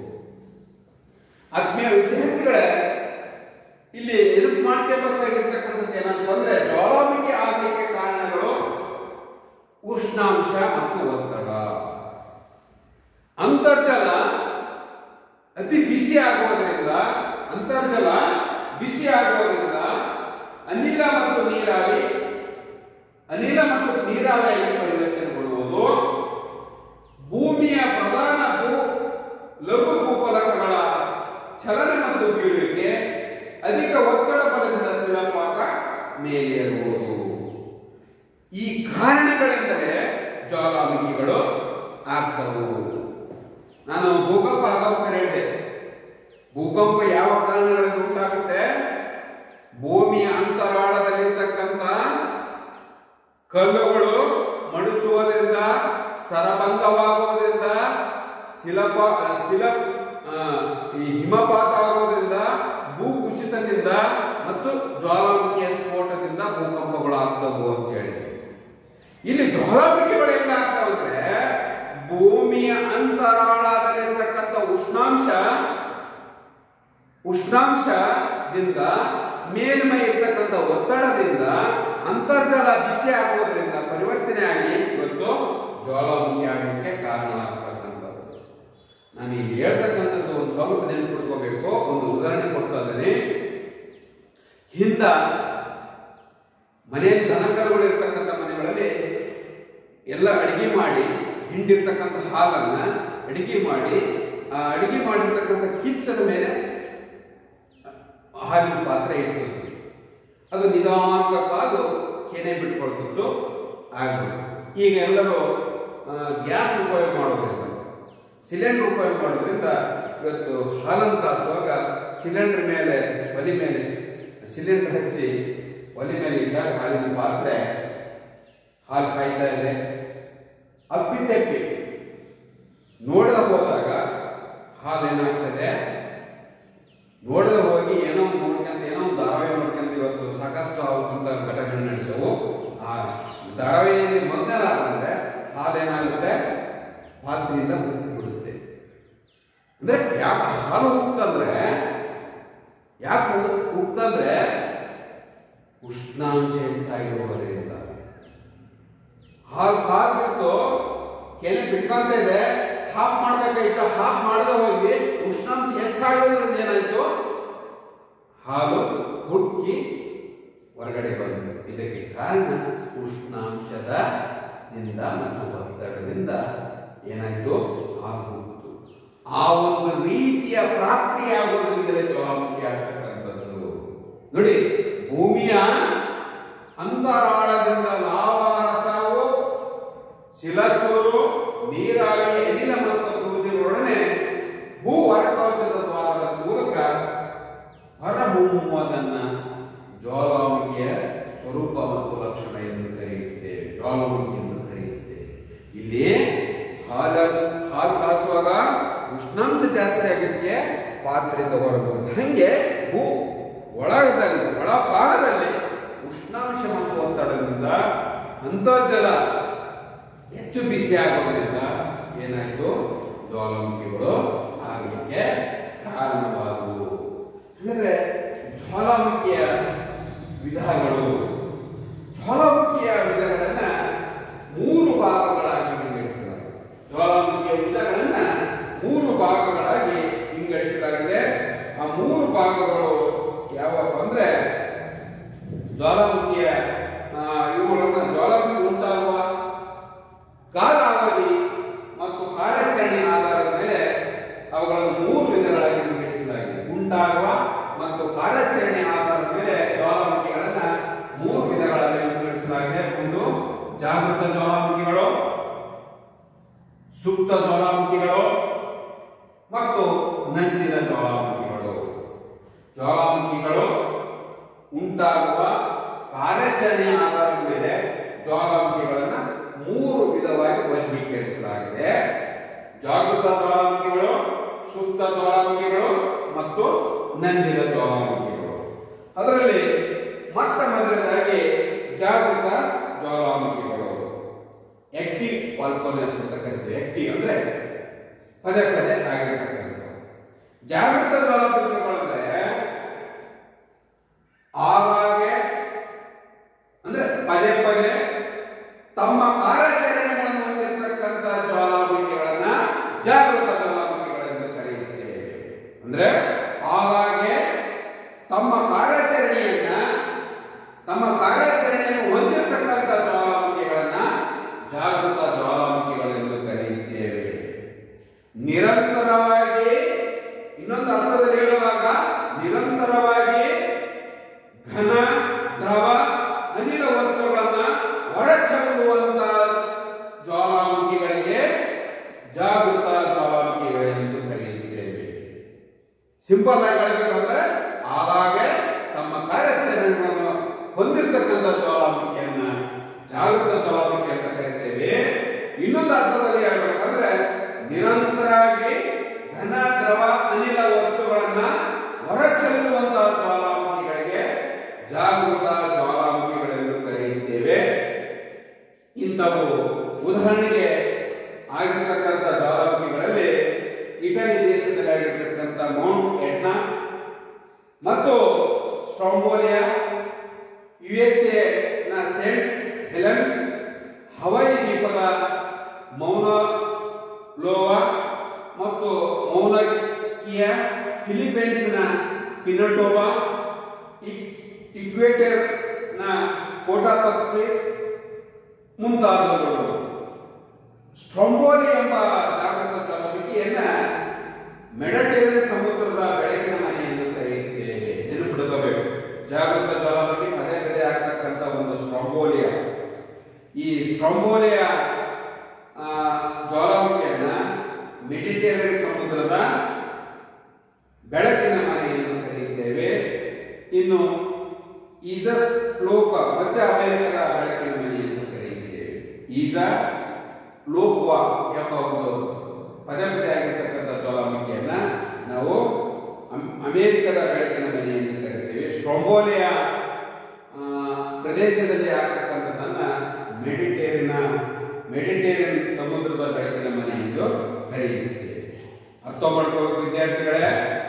A: ಆತ್ಮೀಯ ವಿದ್ಯಾರ್ಥಿಗಳೇ ಇಲ್ಲಿ ನೆನಪು ಮಾಡ್ಕೋಬೇಕಾಗಿರ್ತಕ್ಕಂಥದ್ದು ಏನಂತ ಅಂದ್ರೆ ಜ್ವಾಲಾಮುಖಿ ಆಗಲಿಕ್ಕೆ ಕಾರಣಗಳು ಉಷ್ಣಾಂಶ ಮತ್ತು ಒತ್ತಡ ಅಂತರ್ಜಲ ಅತಿ ಬಿಸಿ ಆಗುವುದರಿಂದ ಅಂತರ್ಜಲ ಬಿಸಿ ಆಗುವುದರಿಂದ ಅನಿಲ ಮತ್ತು ನೀರಾವಿ ಅನಿಲ ಮತ್ತು ನೀರಾವಿಯಾಗಿ ಪರಿವರ್ತನೆಗೊಳ್ಳುವುದು ಭೂಮಿಯ ಪ್ರಧಾನ ಭೂ ಲಘು ಭೂಫಲಕಗಳ ಚಲನೆ ಮತ್ತು ಬೀಳುವಿಕೆ ಅಧಿಕ ಒತ್ತಡ ಬಲದಿಂದ ಶಿಲಾಪಾಕ ಮೇಲೇರುವುದು ಈ ಕಾರಣಗಳೆಂದರೆ ಜ್ವಾಲಾಮುಖಿಗಳು ಆಗ್ತವು ನಾನು ಭೂಕಂಪ ಆಗಬೇಕಾದ್ರೆ ಹೇಳಿದೆ ಭೂಕಂಪ ಯಾವ ಕಾರಣಗಳಿಂದ ಉಂಟಾಗುತ್ತೆ ಭೂಮಿಯ ಅಂತರಾಳದಲ್ಲಿರ್ತಕ್ಕಂಥ ಕಲ್ಲುಗಳು ಮಡುಚುವುದರಿಂದ ಸ್ತರಭಂಗವಾಗುವುದರಿಂದ ಶಿಲಪ ಶಿಲ ಆ, ಈ ಹಿಮಪಾತ ಆಗುವುದರಿಂದ ಭೂ ಕುಸಿತದಿಂದ ಮತ್ತು ಜ್ವಾಲಾಮುಖಿಯ ಸ್ಫೋಟದಿಂದ ಭೂಕಂಪಗಳು ಆಗ್ತವು ಅಂತ ಹೇಳಿದೆ ಇಲ್ಲಿ ಜ್ವಾಲಾಮುಖಿಗಳು ಹೆಂಗ ಆಗ್ತಾವಂದ್ರೆ ಭೂಮಿಯ ಅಂತರಾಳದಲ್ಲಿರ್ತಕ್ಕಂಥ ಉಷ್ಣಾಂಶ ಉಷ್ಣಾಂಶದಿಂದ ಮೇಲ್ಮೈ ಇರ್ತಕ್ಕಂಥ ಒತ್ತಡದಿಂದ ಅಂತರ್ಜಲ ಬಿಸಿ ಆಗುವುದರಿಂದ ಪರಿವರ್ತನೆ ಆಗಿ ಇವತ್ತು ಜ್ವಾಲಾಮುಖಿ ಆಗಲಿಕ್ಕೆ ಕಾರಣ ಆಗ್ತಕ್ಕಂಥದ್ದು ನಾನು ಇಲ್ಲಿ ಹೇಳ್ತಕ್ಕಂಥದ್ದು ಒಂದು ಸ್ವಲ್ಪ ನೆನ್ಪಿಟ್ಕೋಬೇಕು ಒಂದು ಉದಾಹರಣೆ ಕೊಡ್ತಾ ಇದ್ದೇನೆ ಹಿಂದ ಮನೆಯಲ್ಲಿ ದನಕರುಗಳು ಇರ್ತಕ್ಕಂಥ ಮನೆಗಳಲ್ಲಿ ಎಲ್ಲ ಅಡಿಗೆ ಮಾಡಿ ಹಿಂಡಿರ್ತಕ್ಕಂಥ ಹಾಲನ್ನ ಅಡಿಗೆ ಮಾಡಿ ಆ ಅಡಿಗೆ ಮಾಡಿರ್ತಕ್ಕಂಥ ಕಿಚ್ಚದ ಮೇಲೆ ಹಾಲಿನ ಪಾತ್ರೆ ಇಡ್ತಿದ್ರು ಅದು ನಿಧಾನವಾಗಿ ಕಾದು ಕೆನೆ ಬಿಟ್ಕೊಳ್ತಿದ್ದು ಆಗ್ಬೋದು ಈಗ ಎಲ್ಲರೂ ಗ್ಯಾಸ್ ಉಪಯೋಗ ಮಾಡೋದ್ರಿಂದ ಸಿಲಿಂಡರ್ ಉಪಯೋಗ ಮಾಡೋದ್ರಿಂದ ಇವತ್ತು ಹಾಲನ್ನು ಕಾಸುವಾಗ ಸಿಲಿಂಡರ್ ಮೇಲೆ ಒಲಿ ಮೇಲೆ ಸಿಲಿಂಡರ್ ಹಚ್ಚಿ ಒಲೆ ಮೇಲೆ ಇಟ್ಟಾಗ ಹಾಲಿನ ಪಾತ್ರೆ ಹಾಲು ಕಾಯ್ತಾ ಇದೆ ಅಪ್ಪಿತಪ್ಪಿ ನೋಡದ ಹೋದಾಗ ಹಾಲು ಏನಾಗ್ತದೆ ನೋಡದೆ ಹೋಗಿ ಏನೋ ಒಂದು ನೋಡ್ಕೊಂತ ಏನೋ ಒಂದು ಧಾರಾವಾಹಿ ನೋಡ್ಕೊಂತ ಇವತ್ತು ಸಾಕಷ್ಟು ಆಗುವಂತ ಘಟನೆಗಳು ನಡೀತವು ಆ ಧಾರಾವಾಹಿಯಲ್ಲಿ ಮಗ್ನರ ಅಂದ್ರೆ ಹಾಲೇನಾಗುತ್ತೆ ಪಾತ್ರೆಯಿಂದ ಮುಟ್ಟಿ ಬಿಡುತ್ತೆ ಅಂದ್ರೆ ಯಾಕೆ ಹಾಲು ಉಕ್ತಂದ್ರೆ ಯಾಕೆ ಉಕ್ತಂದ್ರೆ ಉಷ್ಣಾಂಶ ಹೆಚ್ಚಾಗಿರುವುದರಿಂದ ಹಾಲು ಕಾಲು ಬಿಟ್ಟು ಕೆನೆ ಬಿಟ್ಕೊಂತ ಇದೆ ಹಾಫ್ ಮಾಡ್ಬೇಕಾಯ್ತು ಹಾಫ್ ಮಾಡದೆ ಹೋಗಿ ಉಷ್ಣಾಂಶ ಹೆಚ್ಚಾಗೋದ್ರಿಂದ ಏನಾಯ್ತು ಹಾಲು ಹುಕ್ಕಿ ಹೊರಗಡೆ ಬಂತು ಇದಕ್ಕೆ ಕಾರಣ ಉಷ್ಣಾಂಶದ ನಿಂದ ಮತ್ತು ಒತ್ತಡದಿಂದ ಏನಾಯ್ತು ಹಾಲು ಹುಕ್ಕಿತು ಆ ಒಂದು ರೀತಿಯ ಪ್ರಾಪ್ತಿಯ ಆಗೋದ್ರಿಂದಲೇ ಜ್ವಾಲಾಮುಖಿ ಆಗ್ತಕ್ಕಂಥದ್ದು ನೋಡಿ ಭೂಮಿಯ ಅಂತರಾಳದಿಂದ ಲಾವಾರಸವು ಶಿಲಚೂರು ನೀರಾವಿ ಅನಿಲ ಮತ್ತು ಬೂದಿಗಳೊಡನೆ ಭೂ ಹೊರಕವಚದ ದ್ವಾರದ ಮೂಲಕ ಹೊರಹೊಮ್ಮುವುದನ್ನ ಜ್ವಾಲಾಮುಖಿಯ ಸ್ವರೂಪ ಮತ್ತು ಲಕ್ಷಣ ಎಂದು ಕರೆಯುತ್ತೇವೆ ಜ್ವಾಲಾಮುಖಿ ಎಂದು ಕರೆಯುತ್ತೇವೆ ಇಲ್ಲಿ ಹಾಲ ಹಾಲು ಕಾಸುವಾಗ ಉಷ್ಣಾಂಶ ಜಾಸ್ತಿ ಆಗಿದ್ದಕ್ಕೆ ಪಾತ್ರೆಯಿಂದ ಹೊರಬಂದು ಹಂಗೆ ಭೂ ಒಳಗದಲ್ಲಿ ಒಳ ಭಾಗದಲ್ಲಿ ಉಷ್ಣಾಂಶ ಮತ್ತು ಒತ್ತಡದಿಂದ ಅಂತರ್ಜಲ ಹೆಚ್ಚು ಬಿಸಿ ಆಗೋದ್ರಿಂದ ಏನಾಯ್ತು ಜ್ವಾಲಾಮುಖಿಗಳು ಆಗಲಿಕ್ಕೆ ಕಾರಣವಾದವು ಹಾಗಾದ್ರೆ ಜ್ವಾಲಾಮುಖಿಯ ವಿಧಗಳು ಜ್ವಾಲಾಮುಖಿಯ ವಿಧಗಳನ್ನ ಮೂರು ಭಾಗಗಳಾಗಿ ವಿಂಗಡಿಸಲಾಗಿದೆ ಜ್ವಾಲಾಮುಖಿಯ ವಿಧಗಳನ್ನ ಮೂರು ಭಾಗಗಳಾಗಿ ವಿಂಗಡಿಸಲಾಗಿದೆ ಆ ಮೂರು ಭಾಗಗಳು ಯಾವಪ್ಪ ಅಂದ್ರೆ ಜ್ವಾಲಾಮುಖಿಯ ಆ, ಇವುಗಳನ್ನ ಜ್ವಾಲಾಮುಖಿ ಉಂಟಾಗುವ ಕಾಲಾವಧಿ ಮತ್ತು ಕಾರ್ಯಾಚರಣೆ ಆಧಾರದ ಮೇಲೆ ಅವುಗಳನ್ನು ಮೂರು ವಿಧಗಳಾಗಿ ವಿಂಗಡಿಸಲಾಗಿದೆ ಉಂಟಾಗುವ ಮತ್ತು ಕಾರ್ಯಾಚರಣೆ ಆಧಾರದ ಮೇಲೆ ಜ್ವಾಲಾಮುಖಿಗಳನ್ನ ಮೂರು ವಿಧಗಳಾಗಿ ವಿಂಗಡಿಸಲಾಗಿದೆ ಒಂದು ಜಾಗೃತ ಜ್ವಾಲಾಮುಖಿಗಳು ಸುಪ್ತ ಜ್ವಾಲಾಮುಖಿಗಳು ಮತ್ತು ನಂದಿನ ಜ್ವಾಲಾಮುಖಿಗಳು ಜ್ವಾಲಾಮುಖಿಗಳು ಉಂಟಾಗುವ ಕಾರ್ಯಾಚರಣೆ ಆಧಾರದ ಮೇಲೆ ಜ್ವಾಲಾಮುಖಿಗಳನ್ನ ಮೂರು ವಿಧವಾಗಿ ವರ್ಗೀಕರಿಸಲಾಗಿದೆ ಜಾಗೃತ ಜ್ವಾಲಾಮುಖಿಗಳು ಸುಪ್ತ ಜ್ವಾಲಾಮುಖಿಗಳು ಮತ್ತು ನಂದಿನ ಜ್ವಾಲಾಮುಖಿಗಳು ಅದರಲ್ಲಿ ಮೊಟ್ಟ ಮೊದಲನೇದಾಗಿ ಜಾಗೃತ ಜ್ವಾಲಾಮುಖಿಗಳು ಆಕ್ಟಿವ್ ವಾಲ್ಕೋನಸ್ ಅಂತ ಕರಿತೀವಿ ಆಕ್ಟಿವ್ ಅಂದ್ರೆ ಪದೇ ಪದೇ ಆಗಿರ್ತಕ್ಕಂಥ ಜಾಗೃತ ಜ್ವಾಲಾಮುಖಿಗಳು ಅಂದ್ರೆ ಆಗಾಗ್ಗೆ ಅಂದ್ರೆ ಪದೇ ಪದೇ ತಮ್ಮ ಕಾರ್ಯಾಚರಣೆಗಳನ್ನು ಹೊಂದಿರತಕ್ಕಂಥ ಜ್ವಾಲಾಮುಖಿಗಳನ್ನ ಜಾಗೃತ ಜ್ವಾಲಾಮುಖಿಗಳೆಂದು ಕರೆಯುತ್ತೇವೆ ಅಂದ್ರೆ ಆಗಾಗ್ಗೆ ತಮ್ಮ ಕಾರ್ಯಾಚರಣೆಯನ್ನ ತಮ್ಮ ಕಾರ್ಯಾಚರಣೆಯನ್ನು ಹೊಂದಿರತಕ್ಕಂಥ ಜ್ವಾಲಾಮುಖಿಗಳನ್ನ ಜಾಗೃತ ಜ್ವಾಲಾಮುಖಿಗಳೆಂದು ಕರೆಯುತ್ತೇವೆ ನಿರಂತರವಾಗಿ ಇನ್ನೊಂದು ಅರ್ಥದಲ್ಲಿ ಹೇಳುವಾಗ ನಿರಂತರವಾಗಿ ಘನ ದ್ರವ ಅನಿಲ ವಸ್ತುಗಳನ್ನ ಹೊರಚೆಲ್ಲುವಂತ ಜ್ವಾಲಾಮುಖಿಗಳಿಗೆ ಜಾಗೃತ ಜ್ವಾಲಾಮುಖಿಗಳೆಂದು ಕರೆಯುತ್ತೇವೆ ಸಿಂಪಲ್ ಆಗಿ ಹೇಳಬೇಕಂದ್ರೆ ಆಗಾಗ್ಗೆ ತಮ್ಮ ಕಾರ್ಯಾಚರಣೆಗಳನ್ನು ಹೊಂದಿರತಕ್ಕಂಥ ಜ್ವಾಲಾಮುಖಿಯನ್ನ ಜಾಗೃತ ಜ್ವಾಲಾಮುಖಿ ಅಂತ ಕರಿತೇವೆ ಇನ್ನೊಂದು ಅರ್ಥದಲ್ಲಿ ಹೇಳ್ಬೇಕಂದ್ರೆ ನಿರಂತರವಾಗಿ ಘನ ದ್ರವ ಅನಿಲ ವಸ್ತುಗಳನ್ನ ಹೊರಚೆಲ್ಲುವಂತಹ ಜ್ವಾಲಾಮುಖಿಗಳಿಗೆ ಜಾಗೃತ ಜ್ವಾಲಾಮುಖಿಗಳೆಂದು ಕರೆಯುತ್ತೇವೆ ಇಂಥವು ಉದಾಹರಣೆಗೆ ಆಗಿರ್ತಕ್ಕಂಥ ಜ್ವಾಲಾಮುಖಿಗಳಲ್ಲಿ ಇಟಲಿ ದೇಶದಲ್ಲಿ ಆಗಿರ್ತಕ್ಕಂಥ ಮೌಂಟ್ ಎಟ್ನಾ ಮತ್ತು ಸ್ಟ್ರಾಂಬೋಲಿಯಾ ಯು ಎಸ್ ಎ ನ ಸೆಂಟ್ ಹೆಲೆನ್ಸ್ ಹವಾಯಿ ದ್ವೀಪದ ಮೌನ ಲೋವಾ ಮತ್ತು ಮೌನಕಿಯ ಫಿಲಿಪೈನ್ಸ್ ನ ಪಿನಟೋಬಾ ಇಕ್ವೇಟರ್ ನ ಕೋಟಾಪಕ್ಸಿ ಮುಂತಾದವುಗಳು ಸ್ಟ್ರೊಂಬೋಲಿ ಎಂಬ ಜಾಗೃತ ಜ್ವಾಲಾಮುಖಿಯನ್ನ ಮೆಡಿಟೇರಿಯನ್ ಸಮುದ್ರದ ಬೆಳಕಿನ ಮನೆ ಎಂದು ಕರೆಯುತ್ತೇವೆ ನೆನಪಿಡಬೇಕು ಜಾಗೃತ ಜ್ವಾಲಾಮುಖಿ ಪದೇ ಪದೇ ಆಗ್ತಕ್ಕಂಥ ಒಂದು ಸ್ಟ್ರೊಂಬೋಲಿಯಾ ಈ ಸ್ಟ್ರೊಂಬೋಲಿಯಾ ಆ, ಜ್ವಾಲಾಮುಖಿಯನ್ನ ಮೆಡಿಟೇರಿಯನ್ ಸಮುದ್ರದ ಬೆಳಕಿನ ಮನೆ ಎಂದು ಕರೆಯುತ್ತೇವೆ ಇನ್ನು ಈಜ ಲೋಕ ಮಧ್ಯ ಅಮೆರಿಕದ ಬೆಳಕಿನ ಮನೆ ಎಂದು ಕರೆಯುತ್ತೇವೆ ಈಜ ಲೋಕ್ವ ಎಂಬ ಒಂದು ಪದೇ ಪದೇ ಆಗಿರ್ತಕ್ಕಂಥ ಜ್ವಾಲಾಮುಖಿಯನ್ನ ನಾವು ಅಮ್- ಅಮೆರಿಕದ ಬೆಳಕಿನ ಮನೆ ಎಂದು ಕರಿತೇವೆ ಸ್ಟ್ರೋಂಬೋಲಿಯಾ ಆ, ಪ್ರದೇಶದಲ್ಲಿ ಆಗ್ತಕ್ಕಂಥದ್ದನ್ನ ಮೆಡಿಟೇರಿಯನ್ ಮೆಡಿಟೇರಿಯನ್ ಸಮುದ್ರದ ಬೆಳಕಿನ ಮನೆ ಎಂದು ಕರೆಯುತ್ತೇವೆ ಅರ್ಥ ಮಾಡ್ಕೋಬೇಕು ವಿದ್ಯಾರ್ಥಿಗಳೇ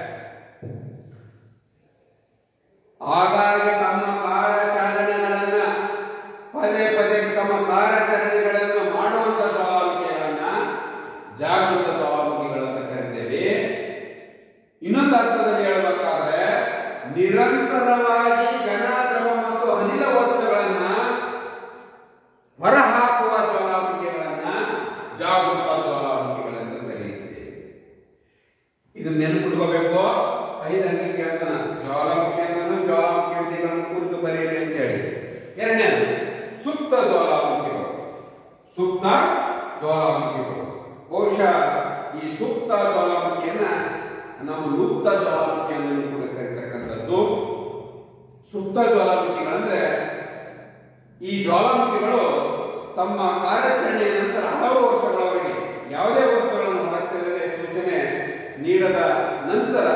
A: ಆಗಾಗ್ಗೆ ತಮ್ಮ ಕಾರ್ಯಾಚರಣೆಗಳನ್ನ ಪದೇ ಪದೇ ತಮ್ಮ ಕಾರ್ಯಾಚರಣೆಗಳನ್ನು ಮಾಡುವಂತ ಜ್ವಾಲಾಮುಖಿಗಳನ್ನ ಜಾಗೃತ ಜ್ವಾಲಾಮುಖಿಗಳಂತ ಕರಿತೇವೆ ಇನ್ನೊಂದು ಅರ್ಥದಲ್ಲಿ ಹೇಳಬೇಕಾದ್ರೆ ನಿರಂತರವಾಗಿ ಘನ ದ್ರವ ಮತ್ತು ಅನಿಲ ವಸ್ತುಗಳನ್ನ ಹೊರಹಾಕುವ ಜ್ವಾಲಾಮುಖಿಗಳನ್ನ ಜಾಗೃತ ಜ್ವಾಲಾಮುಖಿಗಳೆಂದು ಕರೆಯುತ್ತೇವೆ ಇದನ್ನ ನೆನಪಿಟ್ಕೋಬೇಕು ಐದು ಅಂಕಕ್ಕೆ ಹೇಳ್ತಾನ ಜ್ವಾಲಾಮುಖಿ ಅಂದ್ರೆ ಜ್ವಾಲಾಮುಖಿ ವಿಧಿಗಳನ್ನು ಕುರಿತು ಬರೆಯಲಿ ಅಂತ ಹೇಳಿ ಎರಡನೇದು ಸುಪ್ತ ಜ್ವಾಲಾಮುಖಿಗಳು ಸುಪ್ತ ಜ್ವಾಲಾಮುಖಿಗಳು ಬಹುಶಃ ಈ ಸುಪ್ತ ಜ್ವಾಲಾಮುಖಿಯನ್ನ ನಾವು ಲುಪ್ತ ಜ್ವಾಲಾಮುಖಿಯನ್ನು ಕೂಡ ಕರೀತಕ್ಕಂಥದ್ದು ಸುಪ್ತ ಜ್ವಾಲಾಮುಖಿಗಳಂದ್ರೆ ಈ ಜ್ವಾಲಾಮುಖಿಗಳು ತಮ್ಮ ಕಾರ್ಯಾಚರಣೆಯ ನಂತರ ಹಲವು ವರ್ಷಗಳವರೆಗೆ ಯಾವುದೇ ವಸ್ತುಗಳನ್ನು ಹೊರಚಲನೆ ಸೂಚನೆ ನೀಡದ ನಂತರ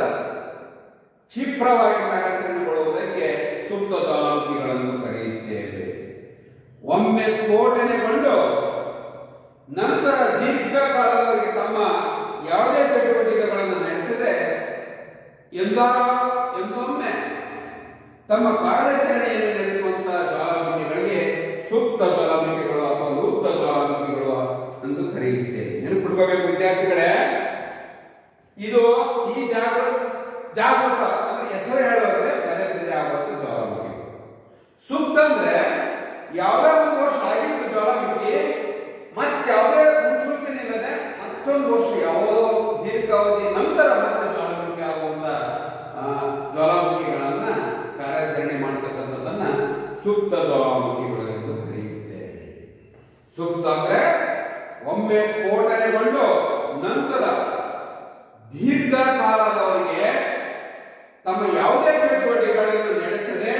A: ಕ್ಷಿಪ್ರವಾಗಿ ಕಾರ್ಯಾಚರಣೆಗೊಳ್ಳುವುದಕ್ಕೆ ಸುಪ್ತ ಜ್ವಾಲಾಮುಖಿಗಳನ್ನು ಕರೆಯುತ್ತೇವೆ ಒಮ್ಮೆ ಸ್ಫೋಟನೆಗೊಂಡು ನಂತರ ದೀರ್ಘಕಾಲದವರೆಗೆ ತಮ್ಮ ಯಾವುದೇ ಚಟುವಟಿಕೆಗಳನ್ನು ನಡೆಸದೆ ಎಂದಾ ಎಂದೊಮ್ಮೆ ತಮ್ಮ ಕಾರ್ಯಾಚರಣೆಯನ್ನು ನಡೆಸುವಂತಹ ಜ್ವಾಲಾಮುಖಿಗಳಿಗೆ ಸೂಕ್ತ ಜ್ವಾಲಾಮುಖಿಗಳು ಅಥವಾ ಲೂಪ್ತ ಜ್ವಾಲಾಮುಖಿಗಳು ಎಂದು ಕರೆಯುತ್ತೇವೆ ನೆನಪಿಟ್ಕೋಬೇಕು ವಿದ್ಯಾರ್ಥಿಗಳೇ ಇದು ಈ ಜಾಗೃತ ಜಾಗೃತ ಅಂದ್ರೆ ಹೆಸರು ಹೇಳುವಂತೆ ಪದೇ ಪದೇ ಆಗುವಂತ ಜ್ವಾಲಾಮುಖಿ ಸುಪ್ತ ಅಂದ್ರೆ ಯಾವುದೇ ಒಂದು ವರ್ಷ ಆಗಿತ್ತು ಜ್ವಾಲಾಮುಖಿ ಮತ್ತೆ ಯಾವುದೇ ಮುನ್ಸೂಚನೆ ಇಲ್ಲದೆ ಮತ್ತೊಂದು ವರ್ಷ ಯಾವುದೋ ದೀರ್ಘಾವಧಿ ನಂತರ ಮತ್ತೆ ಜ್ವಾಲಾಮುಖಿ ಆಗುವಂತ ಆ, ಜ್ವಾಲಾಮುಖಿಗಳನ್ನ ಕಾರ್ಯಾಚರಣೆ ಮಾಡತಕ್ಕಂಥದ್ದನ್ನ ಸುಪ್ತ ಜ್ವಾಲಾಮುಖಿಗಳು ಎಂದು ಕರೆಯುತ್ತೇವೆ ಸುಪ್ತ ಅಂದ್ರೆ ಒಮ್ಮೆ ಸ್ಫೋಟನೆಗೊಂಡು ನಂತರ ದೀರ್ಘಕಾಲದವರೆಗೆ ತಮ್ಮ ಯಾವುದೇ ಚಟುವಟಿಕೆಗಳನ್ನು ನಡೆಸದೆ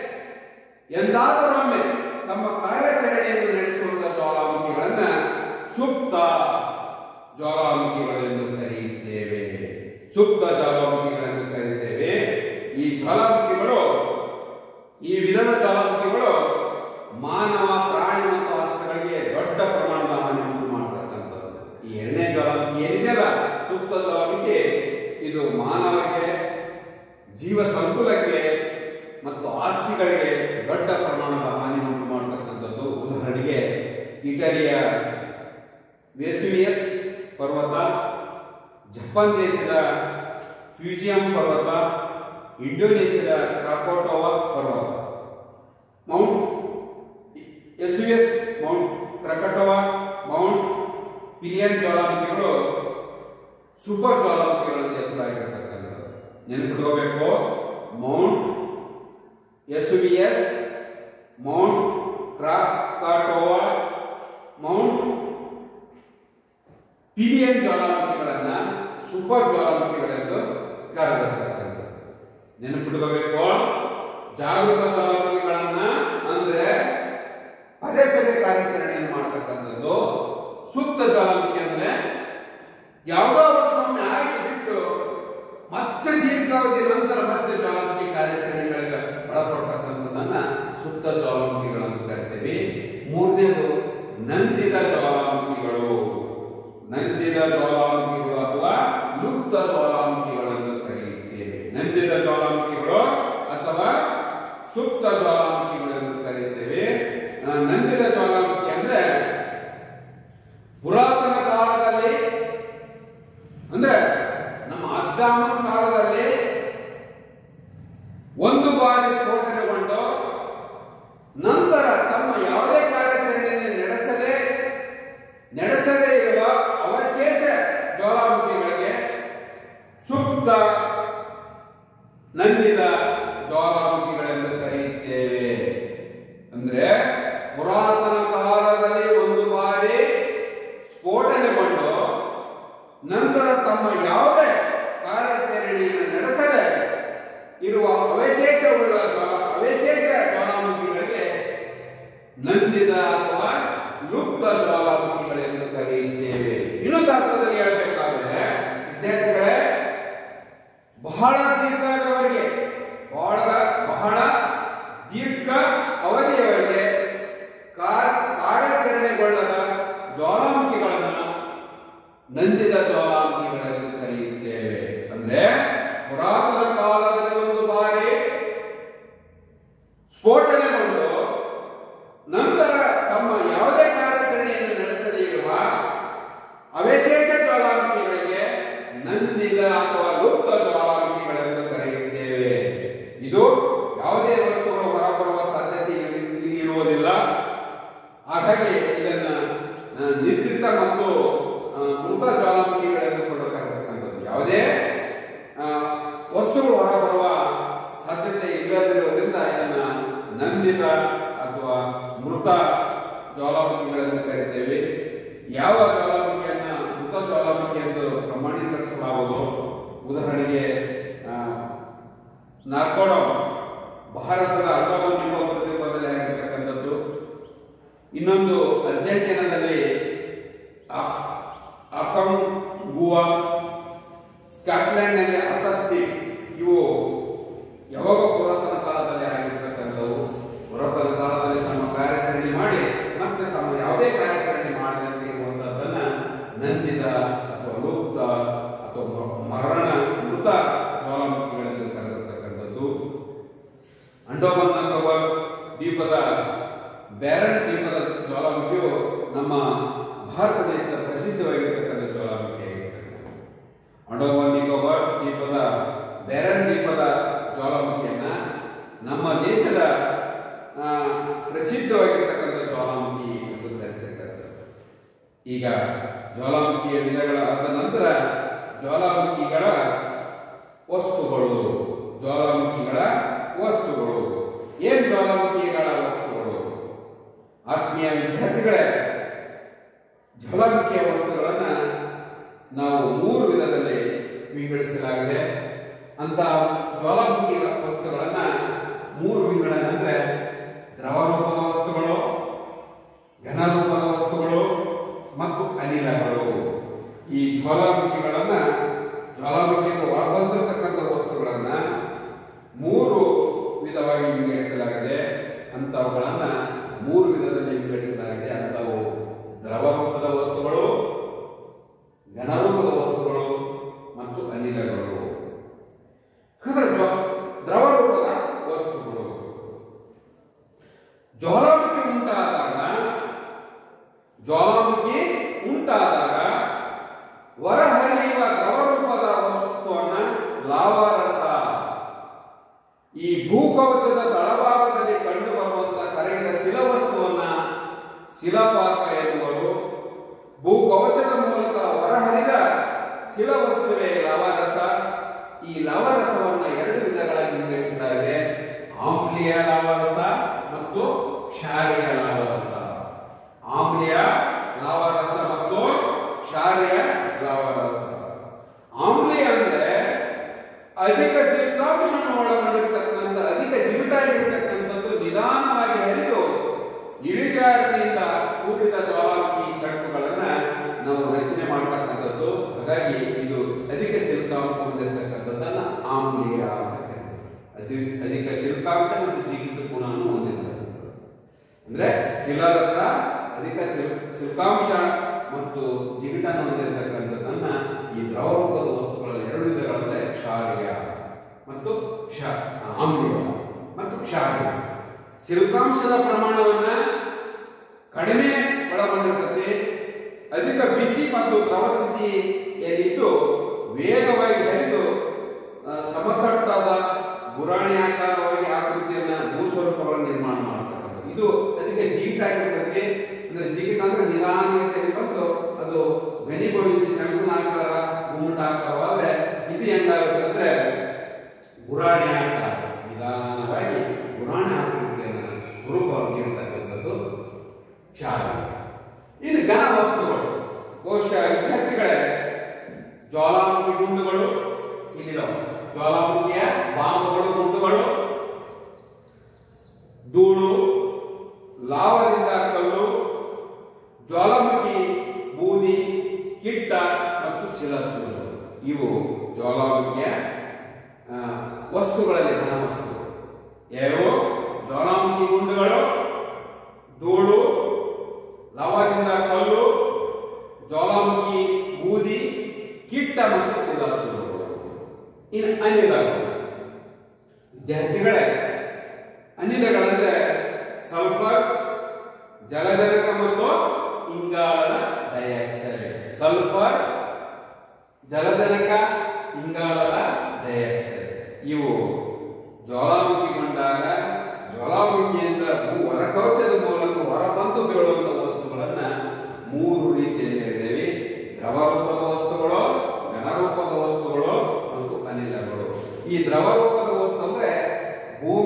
A: ಎಂದಾದರೊಮ್ಮೆ ತಮ್ಮ ಕಾರ್ಯಾಚರಣೆಯನ್ನು ನಡೆಸುವಂತಹ ಜ್ವಾಲಾಮುಖಿಗಳನ್ನ ಸುಪ್ತ ಜ್ವಾಲಾಮುಖಿಗಳೆಂದು ಕರೆಯುತ್ತೇವೆ ಸುಪ್ತ ಜ್ವಾಲಾಮುಖಿಗಳೆಂದು ಕರೆಯುತ್ತೇವೆ ಈ ಜ್ವಾಲಾಮುಖಿಗಳು ಈ ವಿಧದ ಜ್ವಾಲಾಮುಖಿಗಳು ಮಾನವ ಪ್ರಾಣಿ ಮತ್ತು ಆಸ್ತಿಗಳಿಗೆ ದೊಡ್ಡ ಪ್ರಮಾಣದ ಹಾನಿ ಉಂಟು ಮಾಡತಕ್ಕಂಥದ್ದು ಈ ಎರಡನೇ ಜ್ವಾಲಾಮುಖಿ ಏನಿದೆಯಲ್ಲ ಸುಪ್ತ ಜ್ವಾಲಾಮುಖಿ ಇದು ಮಾನವರಿಗೆ ಜೀವ ಸಂಕುಲಕ್ಕೆ ಮತ್ತು ಆಸ್ತಿಗಳಿಗೆ ದೊಡ್ಡ ಪ್ರಮಾಣದ ಹಾನಿ ಉಂಟು ಮಾಡತಕ್ಕಂಥದ್ದು ಉದಾಹರಣೆಗೆ ಇಟಲಿಯ ವೆಸುವಿಯಸ್ ಪರ್ವತ ಜಪಾನ್ ದೇಶದ ಫ್ಯೂಜಿಯಂ ಪರ್ವತ ಇಂಡೋನೇಷ್ಯಾದ ಕ್ರಾಕೋಟೋವಾ ಪರ್ವತ mount S mount Krakatoa mount ಪಿಲಿಯನ್ ಜ್ವಾಲಾಮುಖಿಗಳು ಸೂಪರ್ ಜ್ವಾಲಾಮುಖಿಗಳು ಅಂತ ಹೆಸರಾಗಿರ್ತಕ್ಕಂಥದ್ದು ನೆನಪಿಟ್ಕೋಬೇಕು mount S mount Krakatoa mount ಪಿಲಿಯನ್ ಜ್ವಾಲಾಮುಖಿಗಳನ್ನ ಸೂಪರ್ ಜ್ವಾಲಾಮುಖಿಗಳೆಂದು ಕರೆದಿರ್ತಕ್ಕಂಥದ್ದು ನೆನಪಿಟ್ಕೋಬೇಕು ಜಾಗೃತ ಜ್ವಾಲಾಮುಖಿಗಳನ್ನ ಅಂದ್ರೆ ಪದೇ ಪದೇ ಕಾರ್ಯಾಚರಣೆಯನ್ನು ಮಾಡ್ತಕ್ಕಂಥದ್ದು ಸೂಕ್ತ ಜ್ವಾಲಾಮುಖಿ ಅಂದ್ರೆ ಯಾವುದೋ ವರ್ಷವೊಮ್ಮೆ ಆಗಿ ಬಿಟ್ಟು ಮತ್ತೆ ದೀರ್ಘಾವಧಿ ನಂತರ ಮತ್ತೆ ಜ್ವಾಲಾಮುಖಿ ಕಾರ್ಯಾಚರಣೆಗಳಿಗೆ ಒಳಪಡ್ತಕ್ಕಂಥದ್ದನ್ನ ಸುಪ್ತ ಜ್ವಾಲಾಮುಖಿಗಳನ್ನು ಕರಿತೇವೆ ಮೂರನೇದು ನಂದಿದ ಜ್ವಾಲಾಮುಖಿಗಳು ನಂದಿದ ಜ್ವಾಲಾಮುಖಿಗಳು ಅಥವಾ ಲುಪ್ತ ಜ್ವಾಲಾಮುಖಿಗಳನ್ನು ಕರೆಯುತ್ತೇವೆ ನಂದಿದ ಜ್ವಾಲಾಮುಖಿಗಳು ಅಥವಾ ಸುಪ್ತ ಜ್ವಾಲಾಮುಖಿಗಳನ್ನು ಕರೆಯುತ್ತೇವೆ ಆ, ನಂದಿದ ಜ್ವಾಲಾಮುಖಿ ಅಂದ್ರೆ ಪುರಾತನ ಕಾಲದಲ್ಲಿ ಅಂದ್ರೆ ನಮ್ಮ ಅಜ್ಜಾಮನ ಕಾಲದಲ್ಲಿ ಒಂದು ಬಾರಿ ಸ್ಫೋಟನೆಗೊಂಡು ನಂತರ ತಮ್ಮ ಯಾವುದೇ ಕಾರ್ಯಾಚರಣೆಯನ್ನು ನಡೆಸದೆ ನಡೆಸದೇ ಇರುವ ಅವಶೇಷ ಜ್ವಾಲಾಮುಖಿಗಳಿಗೆ ಸುಪ್ತ ನಂದಿದ ಜ್ವಾಲಾಮುಖಿಗಳೆಂದು ಕರೆಯುತ್ತೇವೆ ನಂದಿದ ಅಥವಾ ಲುಪ್ತ ಜ್ವಾಲಾಮುಖಿಗಳೆಂದು ಕರೆಯುತ್ತೇವೆ ಇನ್ನೊಂದು ಅರ್ಥದಲ್ಲಿ ಹೇಳಬೇಕಾದ್ರೆ ವಿದ್ಯಾರ್ಥಿಗಳೇ ಬಹಳ ದೀರ್ಘದವರೆಗೆ ಬಹಳ ಬಹಳ ದೀರ್ಘ ಅವಧಿಯವರೆಗೆ ಕಾ- ಕಾರ್ಯಾಚರಣೆಗೊಳ್ಳದ ಜ್ವಾಲಾಮುಖಿಗಳನ್ನು ನಂದಿದ ಜ್ವಾಲಾಮುಖಿಗಳೆಂದು ಕರೆಯುತ್ತೇವೆ ಅಂದ್ರೆ ಪುರಾತನ ಕಾಲದಲ್ಲಿ ಒಂದು ಬಾರಿ ಸ್ಫೋಟನೆಗೊಂಡು ನಂತರ ತಮ್ಮ ಯಾವುದೇ ಕಾರ್ಯಾಚರಣೆಯನ್ನು ನಡೆಸದೇ ಇರುವ ಅವಶೇಷ ಜ್ವಾಲಾಮುಖಿಗಳಿಗೆ ನಂದಿದ ಅಥವಾ ಲುಪ್ತ ಜ್ವಾಲಾಮುಖಿಗಳೆಂದು ಕರೆಯುತ್ತೇವೆ ಇದು ಯಾವುದೇ ವಸ್ತುಗಳು ಹೊರಬರುವ ಸಾಧ್ಯತೆ ಇಲ್ಲಿ ಇರುವುದಿಲ್ಲ ಹಾಗಾಗಿ ಇದನ್ನ ಆ, ನಿದ್ರಿತ ಮತ್ತು ಆ, ಮೃತ ಜ್ವಾಲಾಮುಖಿಗಳೆಂದು ಕೂಡ ಕರೆತಕ್ಕಂಥದ್ದು ಯಾವುದೇ ಆ, ವಸ್ತುಗಳು ಹೊರಬರುವ ಸಾಧ್ಯತೆ ಇಲ್ಲದಿರುವುದರಿಂದ ಇದನ್ನ ನಂದಿದ ಅಥವಾ ಮೃತ ಜ್ವಾಲಾಮುಖಿಗಳೆಂದು ಕರೆಯುತ್ತೇವೆ ಯಾವ ಜ್ವಾಲಾಮುಖಿಯನ್ನ ಮೃತ ಜ್ವಾಲಾಮುಖಿ ಎಂದು ಪ್ರಮಾಣೀಕರಿಸಲಾಗುವುದು ಉದಾಹರಣೆಗೆ ಆ, ನಾರ್ಕೋಡೋ ಭಾರತದ ಅಂಡಮಾನ್ ನಿಕೋಬಾರ್ ದ್ವೀಪದಲ್ಲಿ ಆಗಿರ್ತಕ್ಕಂಥದ್ದು ಇನ್ನೊಂದು ಅರ್ಜೆಂಟೀನಾದಲ್ಲಿ ಆ- ಅಕಂಗುವಾ ಸ್ಕಾಟ್ಲೆಂಡ್ನಲ್ಲಿ ಅತಸ್ಸಿ ಇವು ಯಾವಾಗ ಪುರಾತನ ಕಾಲದಲ್ಲಿ ಆಗಿರ್ತಕ್ಕಂಥವು ಪುರಾತನ ಕಾಲದಲ್ಲಿ ತಮ್ಮ ಕಾರ್ಯಾಚರಣೆ ಮಾಡಿ ಮತ್ತೆ ತಮ್ಮ ಯಾವುದೇ ಕಾರ್ಯಾಚರಣೆ ಮಾಡದಂತೆ ಇರುವಂತಹದ್ದನ್ನ ನಂದಿದ ಅಥವಾ ಲುಪ್ತ ಅಥವಾ ಮ- ಮರಣ ಮೃತ ಜ್ವಾಲಾಮುಖಿಗಳೆಂದು ಕರೆದಿರ್ತಕ್ಕಂಥದ್ದು ಅಂಡೋಮನ್ ನಿಕೋಬಾರ್ ದ್ವೀಪದ ಬ್ಯಾರನ್ ದ್ವೀಪದ ಜ್ವಾಲಾಮುಖಿಯು ನಮ್ಮ ಭಾರತ ದೇಶದ ಪ್ರಸಿದ್ಧವಾಗಿರ್ತಕ್ಕಂಥ ಜ್ವಾಲಾಮುಖಿ ಆಗಿರ್ತಕ್ಕಂಥ ಅಂಡೋಮನ್ ನಿಕೋಬಾರ್ ದ್ವೀಪದ ಬ್ಯಾರನ್ ದ್ವೀಪದ ಜ್ವಾಲಾಮುಖಿಯನ್ನ ನಮ್ಮ ದೇಶದ ಆ, ಪ್ರಸಿದ್ಧವಾಗಿರ್ತಕ್ಕಂಥ ಜ್ವಾಲಾಮುಖಿ ಎಂದು ಕರೆದಿರ್ತಕ್ಕಂಥದ್ದು ಈಗ ಜ್ವಾಲಾಮುಖಿಯ ವಿಧಗಳ ಆದ ನಂತರ ಜ್ವಾಲಾಮುಖಿಗಳ ವಸ್ತುಗಳು ಜ್ವಾಲಾಮುಖಿಗಳ ವಸ್ತುಗಳು ಏನ್ ಜ್ವಾಲಾಮುಖಿಗಳ ವಸ್ತುಗಳು ಆತ್ಮೀಯ ವಿದ್ಯಾರ್ಥಿಗಳೇ ಜ್ವಾಲಾಮುಖಿಯ ವಸ್ತುಗಳನ್ನ ನಾವು ಮೂರು ವಿಧದಲ್ಲಿ ವಿಂಗಡಿಸಲಾಗಿದೆ ಅಂತ ಜ್ವಾಲಾಮುಖಿ ವಸ್ತುಗಳನ್ನ ಮೂರು ವಿಂಗಡಣೆ ದ್ರವ ರೂಪದ ವಸ್ತುಗಳು ಘನ ರೂಪದ ವಸ್ತುಗಳು ಮತ್ತು ಅನಿಲಗಳು ಈ ಜ್ವಾಲಾಮುಖಿಗಳನ್ನ ಜ್ವಾಲಾಮುಖಿಯಿಂದ ಹೊರಬಂದಿರತಕ್ಕಂಥ ವಸ್ತುಗಳನ್ನ ಮೂರು ವಿಧವಾಗಿ ವಿಂಗಡಿಸಲಾಗಿದೆ ಅಂತವುಗಳನ್ನ ಮೂರು ವಿಧದಲ್ಲಿ ವಿಂಗಡಿಸಲಾಗಿದೆ ಅಂತವು ದ್ರವ ರೂಪದ ವಸ್ತುಗಳು ಘನರೂಪದ ವಸ್ತುಗಳು ಮತ್ತು ಅನಿಲಗಳು ಹಾಗಾದ್ರೆ ಜ್ವ- ದ್ರವ ರೂಪದ ವಸ್ತುಗಳು ಜ್ವಾಲಾಮುಖಿ ಉಂಟಾದಾಗ ಜ್ವಾಲಾಮುಖಿ ಉಂಟಾದಾಗ ಹೊರಹರಿಯುವ ದ್ರವ ರೂಪದ ವಸ್ತುವನ್ನ ಲಾವಾರಸ ಈ ಭೂಕವಚದ ತಳಭಾಗದಲ್ಲಿ ಕಂಡು ಬರುವಂತ ಕರೆಯದ ಶಿಲವಸ್ತುವನ್ನ ಶಿಲಪಾಕ ಎನ್ನುವರು ಭೂಕವಚದ ಮೂಲಕ ಹೊರಹರಿದ ಶಿಲವಸ್ತುವೇ ಲವರಸ ಈ ಲವರಸವನ್ನ ಎರಡು ವಿಧಗಳಾಗಿ ವಿಂಗಡಿಸಲಾಗಿದೆ ಆಮ್ಲೀಯ ಲಾವರಸ ಮತ್ತು ಕ್ಷಾರೀಯ ಲಾವರಸ ಆಮ್ಲೀಯ ಲಾವರಸ ಮತ್ತು ಕ್ಷಾರೀಯ ಲಾವರಸ ಆಮ್ಲೀಯ ಅಂದ್ರೆ ಅಧಿಕ ಸಿಲಿಕಾಂಶವನ್ನು ಒಳಗೊಂಡಿರ್ತಕ್ಕಂಥ ಅಧಿಕ ಜಿಗುಟಾಗಿರ್ತಕ್ಕಂಥದ್ದು ನಿಧಾನವಾಗಿ ಹರಿದು ಇಳಿಜಾರಿನಿಂದ ಕೂಡಿದ ಜ್ವಾಲಾಮುಖಿ ಶಂಕುಗಳನ್ನ ನಾವು ರಚನೆ ಮಾಡತಕ್ಕಂಥದ್ದು ಹಾಗಾಗಿ ಇದು ಅಧಿಕ ಸಿಲಿಕಾಂಶ ಹೊಂದಿರತಕ್ಕಂಥದ್ದನ್ನ ಆಮ್ಲೀಯ ಅಂತ ಕರೀತಾರೆ. ಅಧಿ- ಅಧಿಕ ಸಿಲಿಕಾಂಶ ಮತ್ತು ಜಿಗಿಟು ಗುಣವನ್ನು ಹೊಂದಿರತಕ್ಕಂಥದ್ದು ಅಂದ್ರೆ ಶಿಲಾರಸ ಅಧಿಕ ಸಿಲ್- ಸಿಲಿಕಾಂಶ ಮತ್ತು ಜಿಗಿಟನ್ನು ಹೊಂದಿರತಕ್ಕಂಥದ್ದನ್ನ ಈ ದ್ರವ ರೂಪದ ವಸ್ತುಗಳಲ್ಲಿ ಎರಡು ವಿಧಗಳಂದ್ರೆ ಕ್ಷಾರೀಯ ಮತ್ತು ಕ್ಷ ಆಮ್ಲೀಯ ಮತ್ತು ಕ್ಷಾರೀಯ ಸಿಲಿಕಾಂಶದ ಪ್ರಮಾಣವನ್ನ ಕಡಿಮೆ ಒಳಗೊಂಡಿರುತ್ತದೆ ಅಧಿಕ ಬಿಸಿ ಮತ್ತು ದ್ರವ ಸ್ಥಿತಿಯಲ್ಲಿದ್ದು ವೇಗವಾಗಿ ಹರಿದು ಆ, ಸಮತಟ್ಟಾದ ಗುರಾಣಿ ಆಕಾರವಾಗಿ ಆಕೃತಿಯನ್ನ ಭೂಸ್ವರೂಪಗಳನ್ನು ನಿರ್ಮಾಣ ಮಾಡತಕ್ಕಂಥದ್ದು ಇದು ಅದಕ್ಕೆ ಜಿಗಿಟ್ ಆಗಿರ್ತದೆ ಅಂದ್ರೆ ಜಿಗಿಟ್ ಅಂದ್ರೆ ನಿಧಾನಗತಿಯಲ್ಲಿ ಬಂದು ಅದು ಘನೀಭವಿಸಿ ಶಂಕುನ ಆಕಾರ ಗುಮ್ಮಟ ಆಕಾರವಾದ್ರೆ ಇದು ಹೆಂಗಾಗುತ್ತೆ ಅಂದ್ರೆ ಗುರಾಣಿ ಆಕಾರ ನಿಧಾನವಾಗಿ ಗುರಾಣಿ ಆಕೃತಿಯನ್ನ ಸ್ವರೂಪವಾಗಿ ಇರತಕ್ಕಂಥದ್ದು ಕ್ಷಾರ ಇನ್ನು ಘನ ವಸ್ತುಗಳು ಬಹುಶಃ ವಿದ್ಯಾರ್ಥಿಗಳೇ ಜ್ವಾಲಾಮುಖಿ ಗುಂಡುಗಳು ಇಲ್ಲಿದಾವೆ ಜ್ವಾಲಾಮುಖಿಯ ಬಾಂಬುಗಳು ಗುಂಡುಗಳು ಧೂಳು ಲಾವದಿಂದ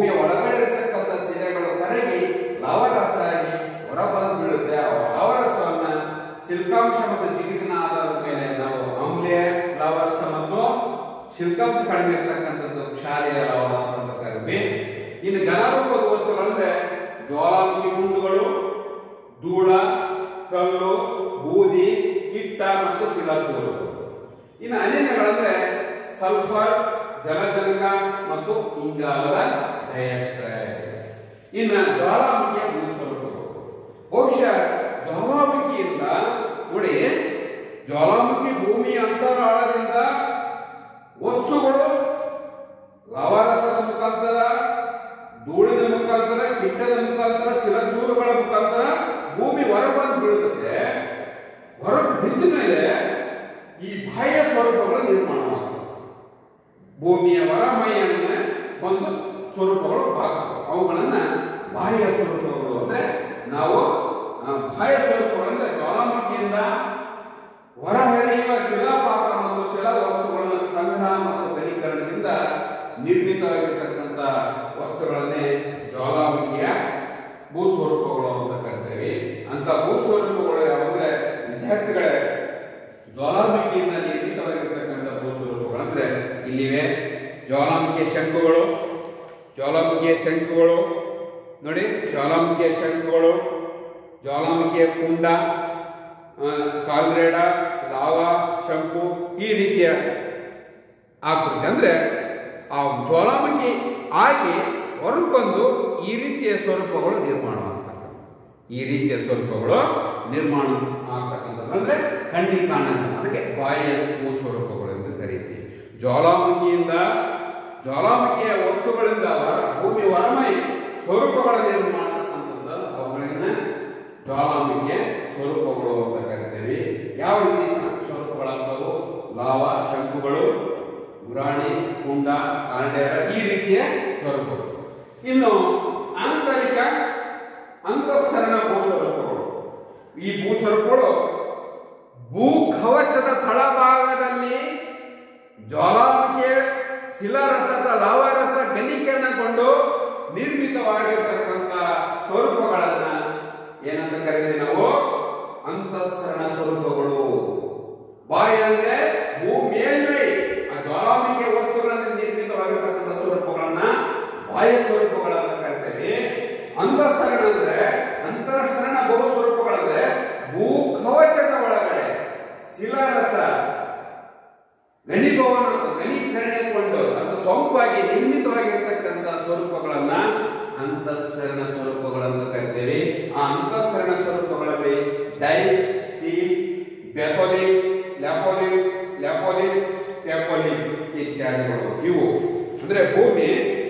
A: ಭೂಮಿಯ ಒಳಗಡೆ ಇರತಕ್ಕಂಥ ಶಿಲೆಗಳು ಕರಗಿ ಲವರಸ ಆಗಿ ಹೊರಬಂದು ಬೀಳುತ್ತೆ ಆ ಲವರಸವನ್ನ ಸಿಲ್ಕಾಂಶ ಮತ್ತು ಜಿಗಿಟಿನ ಆಧಾರದ ಮೇಲೆ ನಾವು ಆಮ್ಲೀಯ ಲವರಸ ಮತ್ತು ಶಿಲ್ಕಾಂಶ ಕಡಿಮೆ ಇರತಕ್ಕಂಥದ್ದು ಕ್ಷಾರೀಯ ಲವರಸ ಅಂತ ಕರಿತೀವಿ ಇನ್ನು ಘನರೂಪದ ವಸ್ತುಗಳಂದ್ರೆ ಜ್ವಾಲಾಮುಖಿ ಗುಂಡುಗಳು ಧೂಳ ಕಲ್ಲು ಬೂದಿ ಕಿಟ್ಟ ಮತ್ತು ಶಿಲಾಚೂರುಗಳು ಇನ್ನು ಅನಿಲಗಳಂದ್ರೆ ಸಲ್ಫರ್ ಜಲಜನಕ ಮತ್ತು ಇಂಗಾಲದ ಡೈಆಕ್ಸೈಡ್ ಇನ್ನು ಜ್ವಾಲಾಮುಖಿಯ ಭೂಸ್ವರೂಪಗಳು ಬಹುಶಃ ಜ್ವಾಲಾಮುಖಿಯಿಂದ ನೋಡಿ ಜ್ವಾಲಾಮುಖಿ ಭೂಮಿಯ ಅಂತರಾಳದಿಂದ ವಸ್ತುಗಳು ಲವರಸದ ಮುಖಾಂತರ ಧೂಳಿನ ಮುಖಾಂತರ ಕಿಟ್ಟದ ಮುಖಾಂತರ ಶಿಲಚೂರುಗಳ ಮುಖಾಂತರ ಭೂಮಿ ಹೊರಬಂದು ಬೀಳುತ್ತದೆ ಹೊರಗೆ ಬಿದ್ದ ಮೇಲೆ ಈ ಬಾಹ್ಯ ಸ್ವರೂಪಗಳು ನಿರ್ಮಾಣವಾಗ್ತವೆ ಭೂಮಿಯ ಹೊರಮೈಯನ್ನ ಒಂದು ಸ್ವರೂಪಗಳು ಆಗ್ತವೆ ಅವುಗಳನ್ನ ಬಾಹ್ಯ ಸ್ವರೂಪಗಳು ಅಂದ್ರೆ ನಾವು ಆ, ಬಾಹ್ಯ ಸ್ವರೂಪಗಳು ಅಂದ್ರೆ ಜ್ವಾಲಾಮುಖಿಯಿಂದ ಹೊರಹರಿಯುವ ಶಿಲಾಪಾಕ ಮತ್ತು ಶಿಲಾ ವಸ್ತುಗಳ ಸಂಗ್ರಹ ಮತ್ತು ಘನೀಕರಣದಿಂದ ನಿರ್ಮಿತವಾಗಿರ್ತಕ್ಕಂಥ ವಸ್ತುಗಳನ್ನೇ ಜ್ವಾಲಾಮುಖಿಯ ಭೂಸ್ವರೂಪಗಳು ಅಂತ ಕರಿತೇವೆ ಅಂತ ಭೂಸ್ವರೂಪಗಳು ಯಾವಂದ್ರೆ ವಿದ್ಯಾರ್ಥಿಗಳೇ ಜ್ವಾಲಾಮುಖಿಯಿಂದ ನಿರ್ಮಿತವಾಗಿರ್ತಕ್ಕಂಥ ಭೂಸ್ವರೂಪಗಳಂದ್ರೆ ಇಲ್ಲಿವೆ ಜ್ವಾಲಾಮುಖಿಯ ಶಂಕುಗಳು ಜ್ವಾಲಾಮುಖಿಯ ಶಂಕುಗಳು ನೋಡಿ ಜ್ವಾಲಾಮುಖಿಯ ಶಂಕುಗಳು ಜ್ವಾಲಾಮುಖಿಯ ಕುಂಡ ಆ, ಕಾಲ್ರೇಡ ಲಾವಾ ಶಂಕು ಈ ರೀತಿಯ ಆಕೃತಿ ಅಂದ್ರೆ ಆ ಜ್ವಾಲಾಮುಖಿ ಆಗಿ ಹೊರಗೆ ಬಂದು ಈ ರೀತಿಯ ಸ್ವರೂಪಗಳು ನಿರ್ಮಾಣವಾಗ್ತಕ್ಕಂಥ ಈ ರೀತಿಯ ಸ್ವರೂಪಗಳು ನಿರ್ಮಾಣ ಆಗ್ತಕ್ಕಂಥದ್ದು ಅಂದ್ರೆ ಕಣ್ಣಿಗೆ ಕಾಣಲ್ಲ ಅದಕ್ಕೆ ಬಾಯಿಯ ಭೂ ಸ್ವರೂಪಗಳು ಎಂದು ಕರೀತೀವಿ ಜ್ವಾಲಾಮುಖಿಯಿಂದ ಜ್ವಾಲಾಮುಖಿಯ ವಸ್ತುಗಳಿಂದ ಹೊರ ಭೂಮಿ ಹೊರಮೈ ಸ್ವರೂಪಗಳ ನಿರ್ಮಾಣ ಅಂತಕ್ಕಂಥದ್ದು ಅವುಗಳನ್ನ ಜ್ವಾಲಾಮುಖಿಯ ಸ್ವರೂಪಗಳು ಅಂತ ಕರಿತೇವೆ ಯಾವ ರೀತಿ ಸ- ಸ್ವರೂಪಗಳಾಗ್ತವು ಲಾವಾ ಶಂಕುಗಳು ಗುರಾಣಿ ಕುಂಡ ಕಾಂಡೇರ ಈ ರೀತಿಯ ಸ್ವರೂಪಗಳು ಇನ್ನು ಆಂತರಿಕ ಅಂತಃಸರಣ ಭೂಸ್ವರೂಪಗಳು ಈ ಭೂಸ್ವರೂಪಗಳು ಭೂಕವಚದ ತಳಭಾಗದಲ್ಲಿ ಜ್ವಾಲಾಮುಖಿಯ ಶಿಲಾರಸದ ಲಾವರಸ ಘನೀಕರಣಗೊಂಡು ನಿರ್ಮಿತವಾಗಿರ್ತಕ್ಕಂಥ ಸ್ವರೂಪಗಳನ್ನ ಏನಂತ ಕರೀತೀವಿ ನಾವು ಅಂತಃಸರಣ ಸ್ವರೂಪಗಳು ಬಾಯಿ ಅಂದ್ರೆ ಭೂ ಮೇಲ್ಮೈ ಆ ಜ್ವಾಲಾಮುಖಿ ವಸ್ತುಗಳಿಂದ ನಿರ್ಮಿತವಾಗಿರ್ತಕ್ಕಂಥ ಸ್ವರೂಪಗಳನ್ನ ಬಾಹ್ಯ ಸ್ವರೂಪಗಳನ್ನ ಕರಿತೇವೆ ಅಂತಃಸರಣ ಅಂದ್ರೆ ಅಂತರಸರಣ ಬಹು ಸ್ವರೂಪಗಳಂದ್ರೆ ಭೂ ಕವಚದ ಒಳಗಡೆ ಶಿಲಾರಸ ಘನೀಭವನ ಘನೀಕರಣಗೊಂಡು ಅದು ತೊಂಪಾಗಿ ನಿರ್ಮಿತವಾಗಿರ್ತಕ್ಕಂಥ ಸ್ವರೂಪಗಳನ್ನ ಅಂತಃಸರಣ ಸ್ವರೂಪಗಳನ್ನು ಕರಿತೇವೆ ಆ ಅಂತಃಸರಣ ಸ್ವರೂಪಗಳಲ್ಲಿ ಡೈ ಸೀಲ್ ಬೆಕೋಲಿಕ್ ಲ್ಯಾಪೋಲಿಕ್ ಲ್ಯಾಪೋಲಿಕ್ ಪ್ಯಾಪೋಲಿಕ್ ಇತ್ಯಾದಿಗಳು ಇವು ಅಂದ್ರೆ ಭೂಮಿ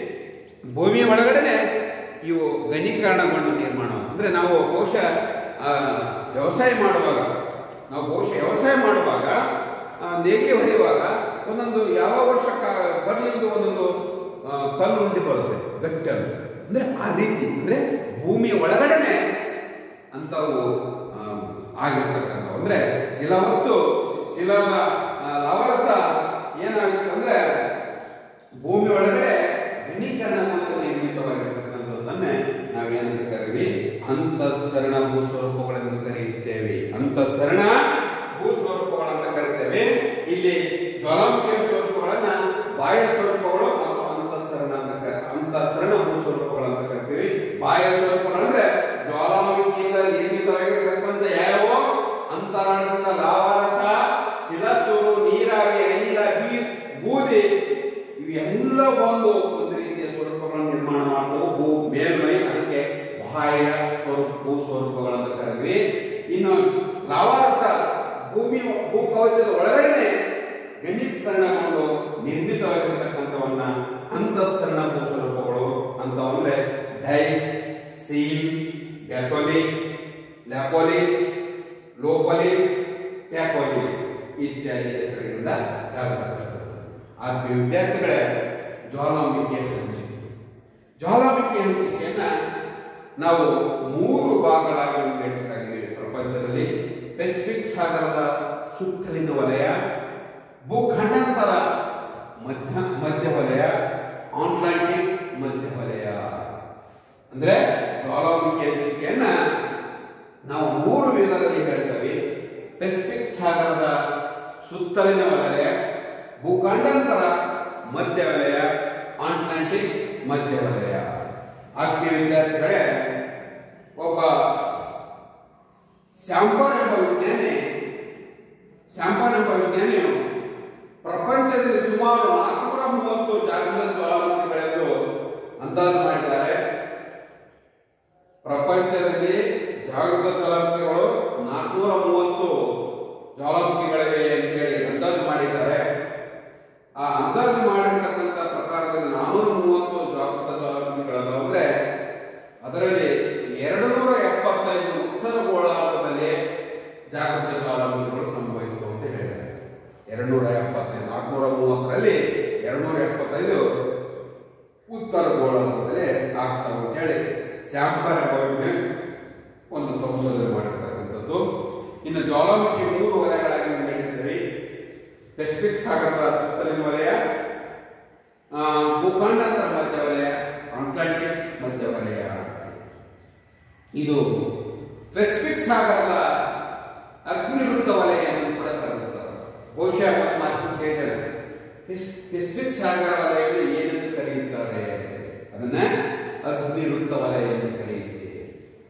A: ಭೂಮಿಯ ಒಳಗಡೆನೆ ಇವು ಘನೀಕರಣಗೊಂಡು ನಿರ್ಮಾಣ ಅಂದ್ರೆ ನಾವು ಬಹುಶಃ ಆ, ವ್ಯವಸಾಯ ಮಾಡುವಾಗ ನಾವು ಬಹುಶಃ ವ್ಯವಸಾಯ ಮಾಡುವಾಗ ಆ, ನೇಗಿಲು ಹೊಡೆಯುವಾಗ ಒಂದೊಂದು ಯಾವ ವರ್ಷ ಬರಲಿದ್ದು ಒಂದೊಂದು ಆ, ಕಲ್ಲು ಉಂಡಿ ಬರುತ್ತೆ ಗಟ್ಟಿ ಅಂತ ಅಂದ್ರೆ ಆ ರೀತಿ ಅಂದ್ರೆ ಭೂಮಿಯ ಒಳಗಡೆನೆ ಅಂತವು ಆ, ಆಗಿರ್ತಕ್ಕಂಥವು ಅಂದ್ರೆ ಶಿಲಾವಸ್ತು ಶಿಲಾದ ಆ, ಲವರಸ ಏನಾಗುತ್ತೆ ಅಂದ್ರೆ ಭೂಮಿ ಒಳಗಡೆ ಘನೀಕರಣ ಮತ್ತು ನಿರ್ಮಿತವಾಗಿರ್ತಕ್ಕಂಥದ್ದನ್ನೇ ನಾವೇನಂತ ಕರೀವಿ ಅಂತಃಸರಣ ಭೂಸ್ವರೂಪಗಳೆಂದು ಕರೆಯುತ್ತೇವೆ ಅಂತಃಸರಣ ಭೂಸ್ವರೂಪಗಳಂತ ಕರಿತೇವೆ ಇಲ್ಲಿ ಜ್ವಾಲಾಮುಖಿಯ ಸ್ವರೂಪಗಳನ್ನ ಬಾಹ್ಯ ಸ್ವರೂಪಗಳು ಮತ್ತು ಅಂತಃಸರಣ ಅಂತ ಕ- ಅಂತಃಸರಣ ಭೂಸ್ವರೂಪಗಳಂತ ಕರಿತೀವಿ ಬಾಹ್ಯ ಸ್ವರೂಪಗಳಂದ್ರೆ ಜ್ವಾಲಾಮುಖಿಯಿಂದ ನಿರ್ಮಿತವಾಗಿರ್ತಕ್ಕಂಥ ಯಾವ್ಯಾವ ಅಂತರಾಳದಿಂದ ಲಾವಾರಸ ಶಿಲಾಚೂರು ನೀರಾವಿ ಅನಿಲ ಬೀ ಬೂದಿ ಇವೆಲ್ಲ ಒಂದು ಒಂದು ರೀತಿಯ ಸ್ವರೂಪಗಳನ್ನು ನಿರ್ಮಾಣ ಮಾಡ್ತವು ಭೂ ಮೇಲ್ಮೈ ಅದಕ್ಕೆ ಬಾಹ್ಯ ಸ್ವರೂಪ ಭೂ ಸ್ವರೂಪಗಳಂತ ಕರೀವಿ ಇನ್ನು ಲಾವಾರಸ ಭೂಮಿ ಭೂ ಕವಚದ ಒಳಗಡೆ ಘನೀಕರಣಗೊಂಡು ನಿರ್ಮಿತವಾಗಿರ್ತಕ್ಕಂಥವನ್ನ ಅಂತಃಸರಣ ಭೂ ಸ್ವರೂಪಗಳು ಅಂತವಂದ್ರೆ ಡೈ ಸೀಲ್ ಬ್ಯಾಕೋಲಿಕ್ ಲ್ಯಾಕೋಲಿಕ್ ಲೋಪಲಿಕ್ ಟ್ಯಾಕೋಲಿಕ್ ಇತ್ಯಾದಿ ಹೆಸರಿನಿಂದ ಕರೆಯಲ್ಪಡುತ್ತದೆ. ಆತ್ಮೀಯ ವಿದ್ಯಾರ್ಥಿಗಳೇ ಜ್ವಾಲಾಮುಖಿಯ ಹಂಚಿಕೆ ಜ್ವಾಲಾಮುಖಿಯ ಹಂಚಿಕೆಯನ್ನ ನಾವು ಮೂರು ಭಾಗಗಳಾಗಿ ವಿಂಗಡಿಸಲಾಗಿದೆ ಪ್ರಪಂಚದಲ್ಲಿ ಪೆಸಿಫಿಕ್ ಸಾಗರದ ಸುತ್ತಲಿನ ವಲಯ ಭೂಖಂಡಾಂತರ ಮಧ್ಯ ಮಧ್ಯ ವಲಯ ಆಟ್ಲಾಂಟಿಕ್ ಮಧ್ಯ ವಲಯ ಅಂದ್ರೆ ಜ್ವಾಲಾಮುಖಿ ಹಂಚಿಕೆಯನ್ನ ನಾವು ಮೂರು ವಿಧದಲ್ಲಿ ಹೇಳ್ತೇವೆ ಪೆಸಿಫಿಕ್ ಸಾಗರದ ಸುತ್ತಲಿನ ವಲಯ ಭೂಖಂಡಾಂತರ ಮಧ್ಯ ವಲಯ ಅಟ್ಲಾಂಟಿಕ್ ಮಧ್ಯ ವಲಯ ಆತ್ಮೀಯ ವಿದ್ಯಾರ್ಥಿಗಳೇ ಒಬ್ಬ ಸ್ಯಾಂಪರ್ ಎಂಬ ವಿಜ್ಞಾನಿ ಸ್ಯಾಂಪರ್ ಎಂಬ ವಿಜ್ಞಾನಿಯು ಪ್ರಪಂಚದಲ್ಲಿ ಸುಮಾರು ನಾಲ್ಕುನೂರ ಮೂವತ್ತು ಜಾಗೃತ ಜ್ವಾಲಾಮುಖಿಗಳೆಂದು ಅಂದಾಜು ಮಾಡಿದ್ದಾರೆ ಪ್ರಪಂಚದಲ್ಲಿ ಜಾಗೃತ ಜ್ವಾಲಾಮುಖಿಗಳು ನಾಲ್ಕುನೂರ ಮೂವತ್ತು ಜ್ವಾಲಾಮುಖಿಗಳಿವೆ ಅಂತೇಳಿ ಅಂದಾಜು ಮಾಡಿದ್ದಾರೆ ಆ ಅಂದಾಜು ಮಾಡಿರ್ತಕ್ಕಂಥ ಪ್ರಕಾರದಲ್ಲಿ ನಾನೂರ ಮೂವತ್ತು ಜಾಗೃತ ಜ್ವಾಲಾಮುಖಿಗಳು ಅಂದ್ರೆ ಅದರಲ್ಲಿ ಎರಡು ನೂರ ಎಪ್ಪತ್ತೈದು ಉತ್ತರ ಗೋಳಾರ್ಧದಲ್ಲಿ ಜಾಗೃತ ಜ್ವಾಲಾಮುಖಿಗಳು ಸಂಭವಿಸಿತು ಅಂತ ಹೇಳಿದ್ದಾರೆ ಎರಡು ನೂರ ಎಪ್ಪತ್ತೈದು ನಾಲ್ಕುನೂರ ಮೂವತ್ತರಲ್ಲಿ ಎರಡು ನೂರ ಎಪ್ಪತ್ತೈದು ಉತ್ತರ ಗೋಳಾರ್ಧದಲ್ಲಿ ಆಗ್ತವೆ ಅಂತ ಹೇಳಿ ಸ್ಯಾಂಪರ್ ಎಂಬ ವಿಜ್ಞಾನಿ ಒಂದು ಸಂಶೋಧನೆ ಮಾಡಿರ್ತಕ್ಕಂಥದ್ದು ಇನ್ನು ಜ್ವಾಲಾಮುಖಿ ಮೂರು ವಲಯಗಳಾಗಿ ವಿಂಗಡಿಸಿದ್ರಿ ಪೆಸಿಫಿಕ್ ಸಾಗರದ ಸುತ್ತಲಿನ ವಲಯ ಆ, ಭೂಖಂಡಾಂತರ ಮಧ್ಯ ವಲಯ ಅಟ್ಲಾಂಟಿಕ್ ಮಧ್ಯ ವಲಯ ಇದು ಪೆಸಿಫಿಕ್ ಸಾಗರದ ಅಗ್ನಿವೃತ್ತ ವಲಯ ಎಂದು ಕೂಡ ಕರೆದಿದ್ದಾರೆ ಬಹುಶಃ ಒಂದು ಮಾತು ಕೇಳಿದರೆ ಪೆಸ್- ಪೆಸಿಫಿಕ್ ಸಾಗರ ವಲಯವನ್ನು ಏನೆಂದು ಕರೆಯುತ್ತಾರೆ ಅದನ್ನ ಅಗ್ನಿವೃತ್ತ ವಲಯ ಎಂದು ಕರೆಯುತ್ತೇವೆ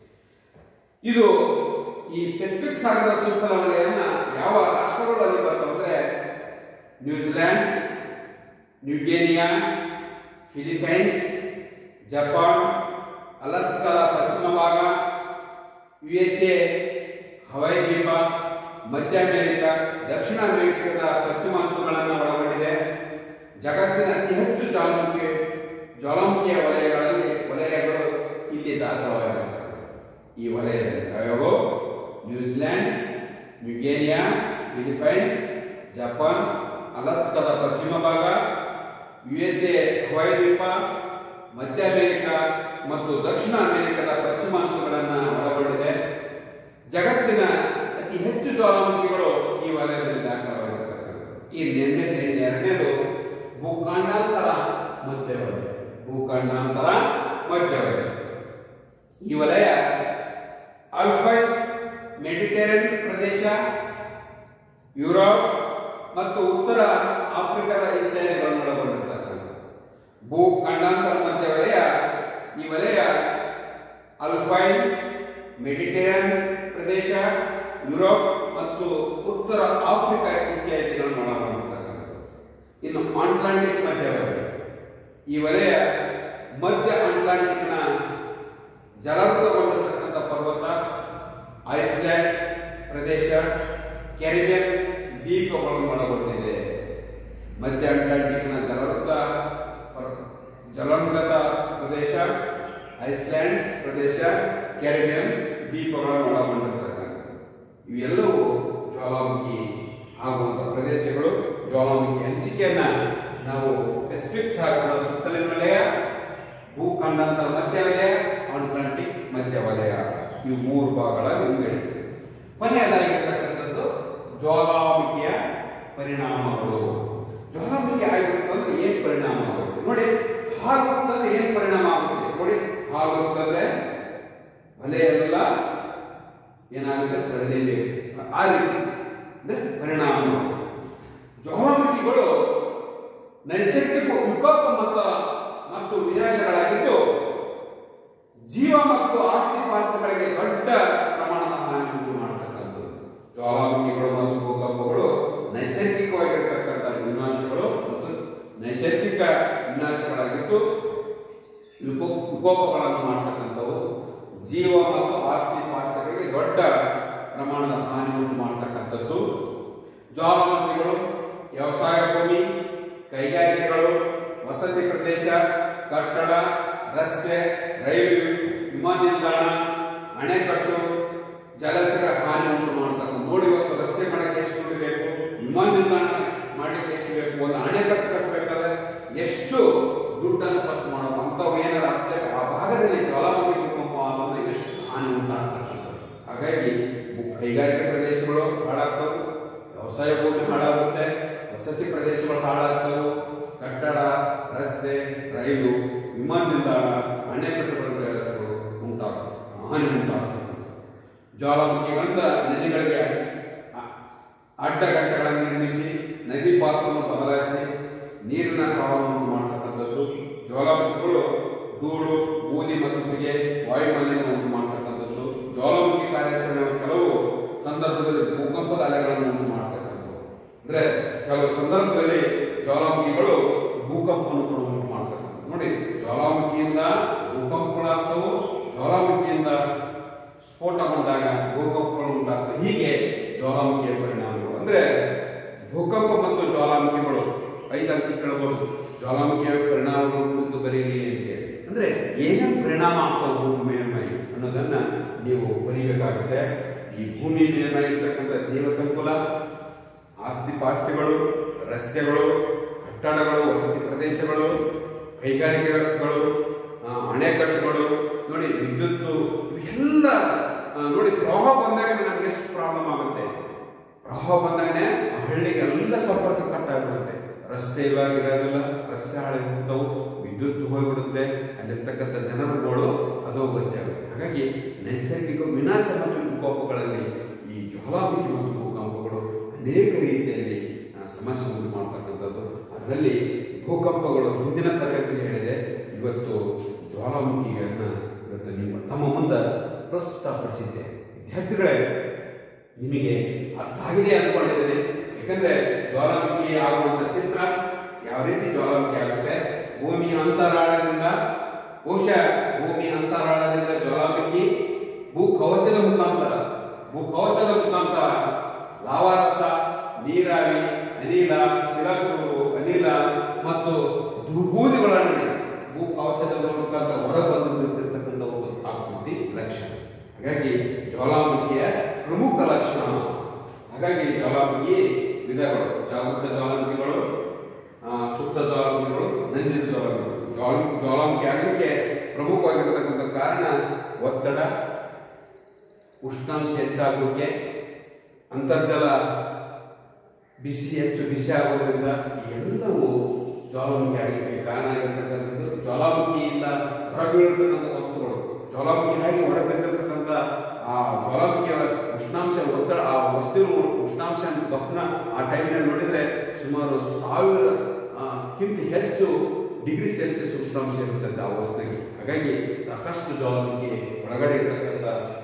A: ಇದು ಈ ಪೆಸಿಫಿಕ್ ಸಾಗರದ ಸುತ್ತಲ ವಲಯವನ್ನ ಯಾವ ರಾಷ್ಟ್ರಗಳಲ್ಲಿ ಬರ್ತವೆ ಅಂದ್ರೆ ನ್ಯೂಜಿಲೆಂಡ್ ನ್ಯೂಗೇನಿಯಾ ಫಿಲಿಪೈನ್ಸ್ ಜಪಾನ್ ಅಲಸ್ಕಾದ ಪಶ್ಚಿಮ ಭಾಗ ಯು ಎಸ್ ಎ ಹವಾಯಿ ದ್ವೀಪ ಮಧ್ಯ ಅಮೆರಿಕ ದಕ್ಷಿಣ ಅಮೆರಿಕದ ಪಶ್ಚಿಮ ಅಂಚುಗಳನ್ನು ಒಳಗೊಂಡಿದೆ ಜಗತ್ತಿನ ಅತಿ ಹೆಚ್ಚು ಜ್ವಾಲಾಮುಖಿ ಜ್ವಾಲಾಮುಖಿಯ ವಲಯಗಳಲ್ಲಿ ವಲಯಗಳು ಇಲ್ಲಿ ದಾಖಲಾಗಿರುತ್ತವೆ ಈ ವಲಯದಲ್ಲಿ ಯಾವ್ಯಾವು ನ್ಯೂಜಿಲೆಂಡ್ ನ್ಯೂಗೇನಿಯಾ ಫಿಲಿಪೈನ್ಸ್ ಜಪಾನ್ ಅಲಸ್ಕಾದ ಪಶ್ಚಿಮ ಭಾಗ ಯು ಎಸ್ ಎ ಹವಾಯಿ ದ್ವೀಪ ಮಧ್ಯ ಅಮೆರಿಕ ಮತ್ತು ದಕ್ಷಿಣ ಅಮೆರಿಕದ ಪಶ್ಚಿಮ ಅಂಚುಗಳನ್ನು ಒಳಗೊಂಡಿದೆ ಜಗತ್ತಿನ ಅತಿ ಹೆಚ್ಚು ಜ್ವಾಲಾಮುಖಿಗಳು ಈ ವಲಯದಲ್ಲಿ ದಾಖಲಾಗಿರ್ತಕ್ಕಂಥದ್ದು ಈ ನಿರ್ಣಯ ಎರಡನೇದು ಭೂಖಂಡಾಂತರ ಮಧ್ಯ ವಲಯ ಭೂಖಂಡಾಂತರ ಮಧ್ಯ ವಲಯ ಈ ವಲಯ ಅಲ್ಫೈನ್ ಮೆಡಿಟೇರಿಯನ್ ಪ್ರದೇಶ ಯುರೋಪ್ ಮತ್ತು ಉತ್ತರ ಆಫ್ರಿಕಾದ ಇತ್ಯಾದಿಗಳನ್ನು ಒಳಗೊಂಡಿರ್ತಕ್ಕಂಥ ಭೂ ಖಂಡಾಂತರ ಮಧ್ಯ ವಲಯ ಈ ವಲಯ ಅಲ್ಫೈನ್ ಮೆಡಿಟೇರಿಯನ್ ಪ್ರದೇಶ ಯುರೋಪ್ ಮತ್ತು ಉತ್ತರ ಆಫ್ರಿಕಾ ಇತ್ಯಾದಿಗಳನ್ನು ಒಳಗೊಂಡಿರ್ತಕ್ಕಂಥದ್ದು ಇನ್ನು ಅಟ್ಲಾಂಟಿಕ್ ಮಧ್ಯ ವಲಯ ಈ ವಲಯ ಮಧ್ಯ ಅಟ್ಲಾಂಟಿಕ್ನ ಜಲಾವೃತಗೊಂಡಿರ್ತಕ್ಕಂಥ ಪರ್ವತ ಐಸ್ಲ್ಯಾಂಡ್ ಪ್ರದೇಶ ಕೆರಿಬಿಯನ್ ದ್ವೀಪಗಳನ್ನು ಒಳಗೊಂಡಿದೆ ಮಧ್ಯ ಅಟ್ಲಾಂಟಿಕ್ನ ಜಲವೃತ ಪರ್- ಜಲಾಂಗತ ಪ್ರದೇಶ ಐಸ್ಲ್ಯಾಂಡ್ ಪ್ರದೇಶ ಕೆರಿಬಿಯನ್ ದ್ವೀಪಗಳನ್ನು ಒಳಗೊಂಡಿರ್ತಕ್ಕಂಥ ಇವೆಲ್ಲವೂ ಜ್ವಾಲಾಮುಖಿ ಆಗುವಂಥ ಪ್ರದೇಶಗಳು ಜ್ವಾಲಾಮುಖಿ ಹಂಚಿಕೆಯನ್ನ ನಾವು ಪೆಸಿಫಿಕ್ ಸಾಗರದ ಸುತ್ತಲಿನ ವಲಯ ಭೂಖಂಡಾಂತರ ಮಧ್ಯ ವಲಯ ಅಟ್ಲಾಂಟಿಕ್ ಮಧ್ಯ ವಲಯ ಈ ಮೂರು ಭಾಗಗಳಾಗಿ ವಿಂಗಡಿಸಿದೆ ಕೊನೆಯದಾಗಿರ್ತಕ್ಕಂಥದ್ದು ಜ್ವಾಲಾಮುಖಿಯ ಪರಿಣಾಮಗಳು ಜ್ವಾಲಾಮುಖಿ ಆಗಿರುತ್ತಂದ್ರೆ ಏನ್ ಪರಿಣಾಮ ಆಗುತ್ತೆ ನೋಡಿ ಹಾಗುತ್ತಂದ್ರೆ ಏನ್ ಪರಿಣಾಮ ಆಗುತ್ತೆ ನೋಡಿ ಹಾಗುತ್ತಂದ್ರೆ ವಲಯ ಎಲ್ಲ ಏನಾಗುತ್ತೆ ಬೆಳೆದಿಲ್ಲ ಆ ರೀತಿ ಅಂದ್ರೆ ಪರಿಣಾಮ ಜ್ವಾಲಾಮುಖಿಗಳು ನೈಸರ್ಗಿಕ ವಿಕೋಪ ಮತ್ತು ಮತ್ತು ವಿನಾಶಗಳಾಗಿದ್ದು ಜೀವ ಮತ್ತು ಆಸ್ತಿ ಪಾಸ್ತಿಗಳಿಗೆ ದೊಡ್ಡ ಪ್ರಮಾಣದ ಹಾನಿ ಉಂಟು ಮಾಡತಕ್ಕಂಥದ್ದು ಜ್ವಾಲಾಮುಖಿಗಳು ಮತ್ತು ಭೂಕಂಪಗಳು ನೈಸರ್ಗಿಕವಾಗಿರ್ತಕ್ಕಂಥ ವಿನಾಶಗಳು ಮತ್ತು ನೈಸರ್ಗಿಕ ವಿನಾಶಗಳಾಗಿದ್ದು ವಿಕೋ- ವಿಕೋಪಗಳನ್ನು ಮಾಡ್ತಕ್ಕಂಥವು ಜೀವ ಮತ್ತು ಆಸ್ತಿ ಪಾಸ್ತಿಗಳಿಗೆ ದೊಡ್ಡ ಪ್ರಮಾಣದ ಹಾನಿ ಉಂಟು ಮಾಡತಕ್ಕಂಥದ್ದು ಜ್ವಾಲಾಮುಖಿಗಳು ವ್ಯವಸಾಯ ಭೂಮಿ ಕೈಗಾರಿಕೆಗಳು ವಸತಿ ಪ್ರದೇಶ ಕಟ್ಟಡ ರಸ್ತೆ ರೈಲು ವಿಮಾನ ನಿಲ್ದಾಣ ಅಣೆಕಟ್ಟು ಜಲಚರ ಹಾನಿ ಉಂಟು ಮಾಡತಕ್ಕಂಥ ನೋಡಿ ಇವತ್ತು ರಸ್ತೆ ಮಾಡಕ್ಕೆ ಎಷ್ಟು ದುಡ್ಡು ಬೇಕು ವಿಮಾನ ನಿಲ್ದಾಣ ಮಾಡಲಿಕ್ಕೆ ಎಷ್ಟು ಬೇಕು ಒಂದು ಅಣೆಕಟ್ಟು ಕಟ್ಟಬೇಕಾದ್ರೆ ಎಷ್ಟು ದುಡ್ಡನ್ನು ಖರ್ಚು ಮಾಡೋದು ಅಂಥವು ಏನಾರ ಆಗ್ತದೆ ಆ ಭಾಗದಲ್ಲಿ ಜ್ವಾಲಾಮುಖಿ ಭೂಕಂಪ ಅನ್ನೋದ್ರೆ ಎಷ್ಟು ಹಾನಿ ಉಂಟಾಗ್ತಕ್ಕಂಥದ್ದು ಹಾಗಾಗಿ ಭೂ- ಕೈಗಾರಿಕೆ ಪ್ರದೇಶಗಳು ಹಾಳಾಗ್ತವೆ ವ್ಯವಸಾಯ ಭೂಮಿ ಹಾಳಾಗುತ್ತೆ ವಸತಿ ಪ್ರದೇಶಗಳು ಹಾಳಾಗ್ತವೆ ಕಟ್ಟಡ ರಸ್ತೆ ರೈಲು ವಿಮಾನ ನಿಲ್ದಾಣ ಅಣೆಕಟ್ಟುಗಳು ಜಲಚರ ಹಾನಿ ಉಂಟಾಗ್ತದೆ ಜ್ವಾಲಾಮುಖಿಗಳಿಂದ ನದಿಗಳಿಗೆ ಅ- ಅಡ್ಡಗಟ್ಟೆಗಳನ್ನು ನಿರ್ಮಿಸಿ ನದಿ ಪಾತ್ರವನ್ನು ಬದಲಾಯಿಸಿ ನೀರಿನ ಪ್ರವಾಹವನ್ನು ಮಾಡ್ತಕ್ಕಂಥದ್ದು ಜ್ವಾಲಾಮುಖಿಗಳು ಧೂಳು ಬೂದಿ ಮತ್ತು ಹೊಗೆ ವಾಯುಮಾಲಿನ್ಯ ಉಂಟು ಮಾಡ್ತಕ್ಕಂಥದ್ದು ಜ್ವಾಲಾಮುಖಿ ಕಾರ್ಯಾಚರಣೆ ಕೆಲವು ಸಂದರ್ಭದಲ್ಲಿ ಭೂಕಂಪದ ಅಲೆಗಳನ್ನು ಉಂಟು ಮಾಡ್ತಕ್ಕಂಥದ್ದು ಅಂದ್ರೆ ಕೆಲವು ಸಂದರ್ಭದಲ್ಲಿ ಜ್ವಾಲಾಮುಖಿಗಳು ಭೂಕಂಪವನ್ನು ಕೂಡ ಉಂಟು ಮಾಡ್ತಕ್ಕಂಥದ್ದು ನೋಡಿ ಜ್ವಾಲಾಮುಖಿಯಿಂದ ಭೂಕಂಪಗಳಾಗ್ತವು ಜ್ವಾಲಾಮುಖಿಯಿಂದ ಸ್ಫೋಟಗೊಂಡಾಗ ಭೂಕಂಪಗಳು ಉಂಟಾಗ್ತವೆ ಹೀಗೆ ಜ್ವಾಲಾಮುಖಿಯ ಪರಿಣಾಮಗಳು ಅಂದ್ರೆ ಭೂಕಂಪ ಮತ್ತು ಜ್ವಾಲಾಮುಖಿಗಳು ಐದು ಅಂಕಿ ಕೇಳಬಹುದು ಜ್ವಾಲಾಮುಖಿಯ ಪರಿಣಾಮಗಳು ಕುರಿತು ಬರೆಯಿರಿ ಅಂತ ಅಂದ್ರೆ ಏನೇನು ಪರಿಣಾಮ ಆಗ್ತಾವೆ ಭೂಮಿ ಮೇಲ್ಮೈ ಅನ್ನೋದನ್ನ ನೀವು ಬರೀಬೇಕಾಗುತ್ತೆ ಈ ಭೂಮಿ ಮೇಲ್ಮೈ ಇರ್ತಕ್ಕಂಥ ಜೀವ ಸಂಕುಲ ಆಸ್ತಿ ಪಾಸ್ತಿಗಳು ರಸ್ತೆಗಳು ಕಟ್ಟಡಗಳು ವಸತಿ ಪ್ರದೇಶಗಳು ಕೈಗಾರಿಕೆಗಳು ಆ, ಅಣೆಕಟ್ಟುಗಳು ನೋಡಿ ವಿದ್ಯುತ್ತು ಇವೆಲ್ಲ ಆ, ನೋಡಿ ಪ್ರವಾಹ ಬಂದಾಗ ನಮ್ಗೆ ಎಷ್ಟು ಪ್ರಾಬ್ಲಮ್ ಆಗುತ್ತೆ ಪ್ರವಾಹ ಬಂದಾಗನೇ ಆ ಹಳ್ಳಿಗೆ ಎಲ್ಲ ಸಂಪರ್ಕ ಕಟ್ ಆಗಿಬಿಡುತ್ತೆ ರಸ್ತೆ ಇಲ್ಲ ಇರೋದಿಲ್ಲ ರಸ್ತೆ ಹಾಳೆ ಹೋಗ್ತಾವು ವಿದ್ಯುತ್ ಹೋಗ್ಬಿಡುತ್ತೆ ಅಲ್ಲಿರ್ತಕ್ಕಂಥ ಜನರುಗಳು ಅದು ಗತಿ ಆಗುತ್ತೆ ಹಾಗಾಗಿ ನೈಸರ್ಗಿಕ ವಿನಾಶ ಮತ್ತು ವಿಕೋಪಗಳಲ್ಲಿ ಈ ಜ್ವಾಲಾಮುಖಿ ಮತ್ತು ಭೂಕಂಪಗಳು ಅನೇಕ ರೀತಿಯಲ್ಲಿ ಆ, ಸಮಸ್ಯೆ ಉಂಟು ಮಾಡ್ತಕ್ಕಂಥದ್ದು ಅದರಲ್ಲಿ ಭೂಕಂಪಗಳು ಹಿಂದಿನ ತರಗತಿಯಲ್ಲಿ ಹೇಳಿದೆ ಇವತ್ತು ಜ್ವಾಲಾಮುಖಿಗಳನ್ನ ಇವತ್ತು ನಿಮ್ಮ ತಮ್ಮ ಮುಂದೆ ಪ್ರಸ್ತುತಪಡಿಸಿದ್ದೆ ವಿದ್ಯಾರ್ಥಿಗಳೇ ನಿಮಗೆ ಅರ್ಥ ಆಗಿದೆ ಅಂದ್ಕೊಂಡಿದ್ದೇನೆ ಯಾಕಂದ್ರೆ ಜ್ವಾಲಾಮುಖಿ ಆಗುವಂತ ಚಿತ್ರ ಯಾವ ರೀತಿ ಜ್ವಾಲಾಮುಖಿ ಆಗುತ್ತೆ ಭೂಮಿಯ ಅಂತರಾಳದಿಂದ ಬಹುಶಃ ಭೂಮಿ ಅಂತರಾಳದಿಂದ ಜ್ವಾಲಾಮುಖಿ ಭೂ ಕವಚದ ಮುಖಾಂತರ ಭೂ ಕವಚದ ಮುಖಾಂತರ ಲಾವಾರಸ ನೀರಾವಿ ಅನಿಲ ಶಿಲಾಚೂರು ಅನಿಲ ಮತ್ತು ದುರ್ಬೂದಿಗಳನ್ನು ಭೂ ಕವಚದ ಮುಖಾಂತರ ಹೊರಬಂದು ನಿಂತಿರ್ತಕ್ಕಂಥ ಒಂದು ಆಕೃತಿ ಲಕ್ಷಣ ಹಾಗಾಗಿ ಜ್ವಾಲಾಮುಖಿಯ ಪ್ರಮುಖ ಲಕ್ಷಣ ಹಾಗಾಗಿ ಜ್ವಾಲಾಮುಖಿ ವಿಧಗಳು ಜಾಗೃತ ಜ್ವಾಲಾಮುಖಿಗಳು ಆ, ಸುಪ್ತ ಜ್ವಾಲಾಮುಖಿಗಳು ನಂದಿತ ಜ್ವಾಲಾಮುಖಿಗಳು ಜ್ವಾಲ ಜ್ವಾಲಾಮುಖಿ ಆಗಲಿಕ್ಕೆ ಪ್ರಮುಖವಾಗಿರ್ತಕ್ಕಂಥ ಕಾರಣ ಒತ್ತಡ ಉಷ್ಣಾಂಶ ಹೆಚ್ಚಾಗೋಕೆ ಅಂತರ್ಜಲ ಬಿಸಿ ಹೆಚ್ಚು ಬಿಸಿ ಆಗೋದ್ರಿಂದ ಈ ಎಲ್ಲವೂ ಜ್ವಾಲಾಮುಖಿ ಆಗಲಿಕ್ಕೆ ಕಾರಣ ಆಗಿರ್ತಕ್ಕಂಥದ್ದು ಜ್ವಾಲಾಮುಖಿಯಿಂದ ಹೊರಬೀಳತಕ್ಕಂಥ ವಸ್ತುಗಳು ಜ್ವಾಲಾಮುಖಿ ಆಗಿ ಹೊರಬಿದ್ದಿರ್ತಕ್ಕಂಥ ಆ ಜ್ವಾಲಾಮುಖಿಯ ಉಷ್ಣಾಂಶ ಒತ್ತಡ ಆ ವಸ್ತುವಿನ ಉಷ್ಣಾಂಶ ಗಪ್ನ ಆ ಟೈಮ್ನಲ್ಲಿ ನೋಡಿದ್ರೆ ಸುಮಾರು ಸಾವಿರ ಆ, ಕ್ಕಿಂತ ಹೆಚ್ಚು ಡಿಗ್ರಿ ಸೆಲ್ಸಿಯಸ್ ಉಷ್ಣಾಂಶ ಇರುತ್ತದೆ ಆ ವಸ್ತುವಿಗೆ ಹಾಗಾಗಿ ಸಾಕಷ್ಟು ಜ್ವಾಲಾಮುಖಿ ಒಳಗಡೆ ಇರ್ತಕ್ಕಂಥ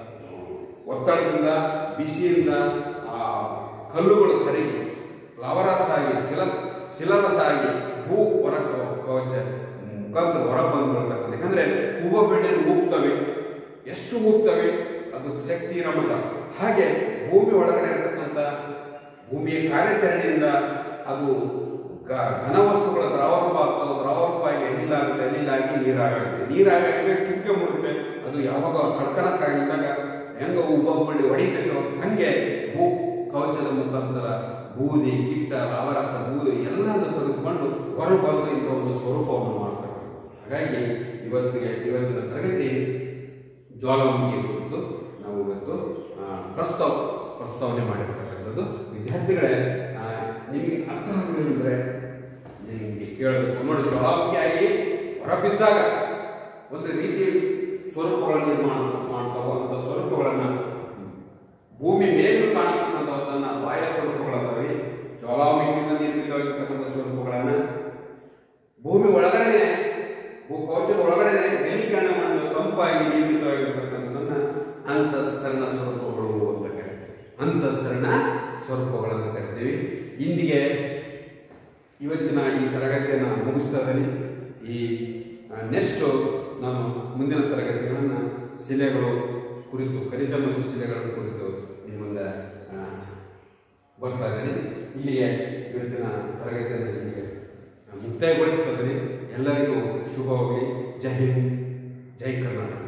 A: ಒತ್ತಡದಿಂದ ಬಿಸಿಯಿಂದ ಆ ಕಲ್ಲುಗಳು ಕರಗಿ ಲವರಸ ಆಗಿ ಶಿಲ ಶಿಲರಸ ಆಗಿ ಭೂ ಹೊರ ಕವ- ಕವಚ ಮುಖಾಂತರ ಹೊರ ಬಂದ್ಬಿಡ್ತಕ್ಕಂಥ ಯಾಕಂದ್ರೆ ಹೂವು ಬೆಣ್ಣೆಯನ್ನು ಹೋಗ್ತವೆ ಎಷ್ಟು ಹೋಗ್ತವೆ ಅದು ಶಕ್ತಿ ಇರೋ ಮಟ್ಟ ಹಾಗೆ ಭೂಮಿ ಒಳಗಡೆ ಇರತಕ್ಕಂಥ ಭೂಮಿಯ ಕಾರ್ಯಾಚರಣೆಯಿಂದ ಅದು ಗ- ಘನವಸ್ತುಗಳ ದ್ರಾವರೂಪ ಆಗ್ತವೆ ದ್ರಾವರೂಪ ಆಗಿ ಅನಿಲಾಗುತ್ತೆ ಅನಿಲಾಗಿ ನೀರಾಗುತ್ತೆ ನೀರಾಗಿ ಟಿಕ್ಕ ಮುಡುತ್ತೆ ಅದು ಯಾವಾಗ ಕಡ್ಕಣಕ್ಕಾಗಿದ್ದಾಗ ಹೆಂಗ ಉಬ್ಬ ಮುಳ್ಳಿ ಹೊಡಿತೈತೋ ಹಂಗೆ ಭೂ ಕವಚದ ಮುಖಾಂತರ ಬೂದಿ ಕಿಟ್ಟ ಲಾವರಸ ಬೂದಿ ಎಲ್ಲದನ್ನು ತೆಗೆದುಕೊಂಡು ಹೊರಬಂದು ಇಂಥ ಒಂದು ಸ್ವರೂಪವನ್ನು ಮಾಡ್ತಾರೆ ಹಾಗಾಗಿ ಇವತ್ತಿಗೆ ಇವತ್ತಿನ ತರಗತಿ ಜ್ವಾಲಾಮುಖಿ ಕುರಿತು ನಾವು ಇವತ್ತು ಆ, ಪ್ರಸ್ತಾವ ಪ್ರಸ್ತಾವನೆ ಮಾಡಿರ್ತಕ್ಕಂಥದ್ದು ವಿದ್ಯಾರ್ಥಿಗಳೇ ಆ, ನಿಮಗೆ ಅರ್ಥ ಆಗಲಿಲ್ಲಂದ್ರೆ ನಿಮಗೆ ಕೇಳಬೇಕು ನೋಡಿ ಜ್ವಾಲಾಮುಖಿಯಾಗಿ ಹೊರಬಿದ್ದಾಗ ಒಂದು ರೀತಿ ಸ್ವರೂಪಗಳನ್ನು ನಿರ್ಮಾಣ ಮಾಡ್ತಾವ ಅಂತ ಸ್ವರೂಪಗಳನ್ನು ಭೂಮಿ ಮೇಲೂ ಕಾಣತಕ್ಕಂಥದ್ದನ್ನ ಬಾಹ್ಯ ಸ್ವರೂಪಗಳಂತವೆ ಜ್ವಾಲಾಮುಖಿಯಿಂದ ನಿರ್ಮಿತವಾಗಿರ್ತಕ್ಕಂಥ ಸ್ವರೂಪಗಳನ್ನ ಭೂಮಿ ಒಳಗಡೆ ಭೂ ಕವಚದ ಒಳಗಡೆ ಘನೀಕರಣ ಮಾಡಲು ತಂಪಾಗಿ ನಿರ್ಮಿತವಾಗಿರ್ತಕ್ಕಂಥದ್ದನ್ನ ಅಂತಃಸರಣ ಸ್ವರೂಪಗಳು ಅಂತ ಕರಿತೀವಿ ಅಂತಃಸರಣ ಸ್ವರೂಪಗಳನ್ನು ಕರಿತೀವಿ ಇಂದಿಗೆ ಇವತ್ತಿನ ಈ ತರಗತಿಯನ್ನು ಮುಗಿಸ್ತಾ ಇದ್ದೀನಿ ಈ ನೆಕ್ಸ್ಟ್ ನಾನು ಮುಂದಿನ ತರಗತಿಗಳನ್ನು ಶಿಲೆಗಳು ಕುರಿತು ಖನಿಜ ಮತ್ತು ಶಿಲೆಗಳ ಕುರಿತು ನಿಮ್ಮ ಮುಂದೆ ಆ, ಬರ್ತಾ ಇದ್ದೀನಿ ಇಲ್ಲಿಗೆ ಇವತ್ತಿನ ತರಗತಿಯನ್ನು ಇಲ್ಲಿಗೆ ಮುಕ್ತಾಯಗೊಳಿಸ್ತಾ ಇದ್ದೀನಿ ಎಲ್ಲರಿಗೂ ಶುಭವಾಗಲಿ ಜೈ ಹಿಂದ್ ಜೈ ಕರ್ನಾಟಕ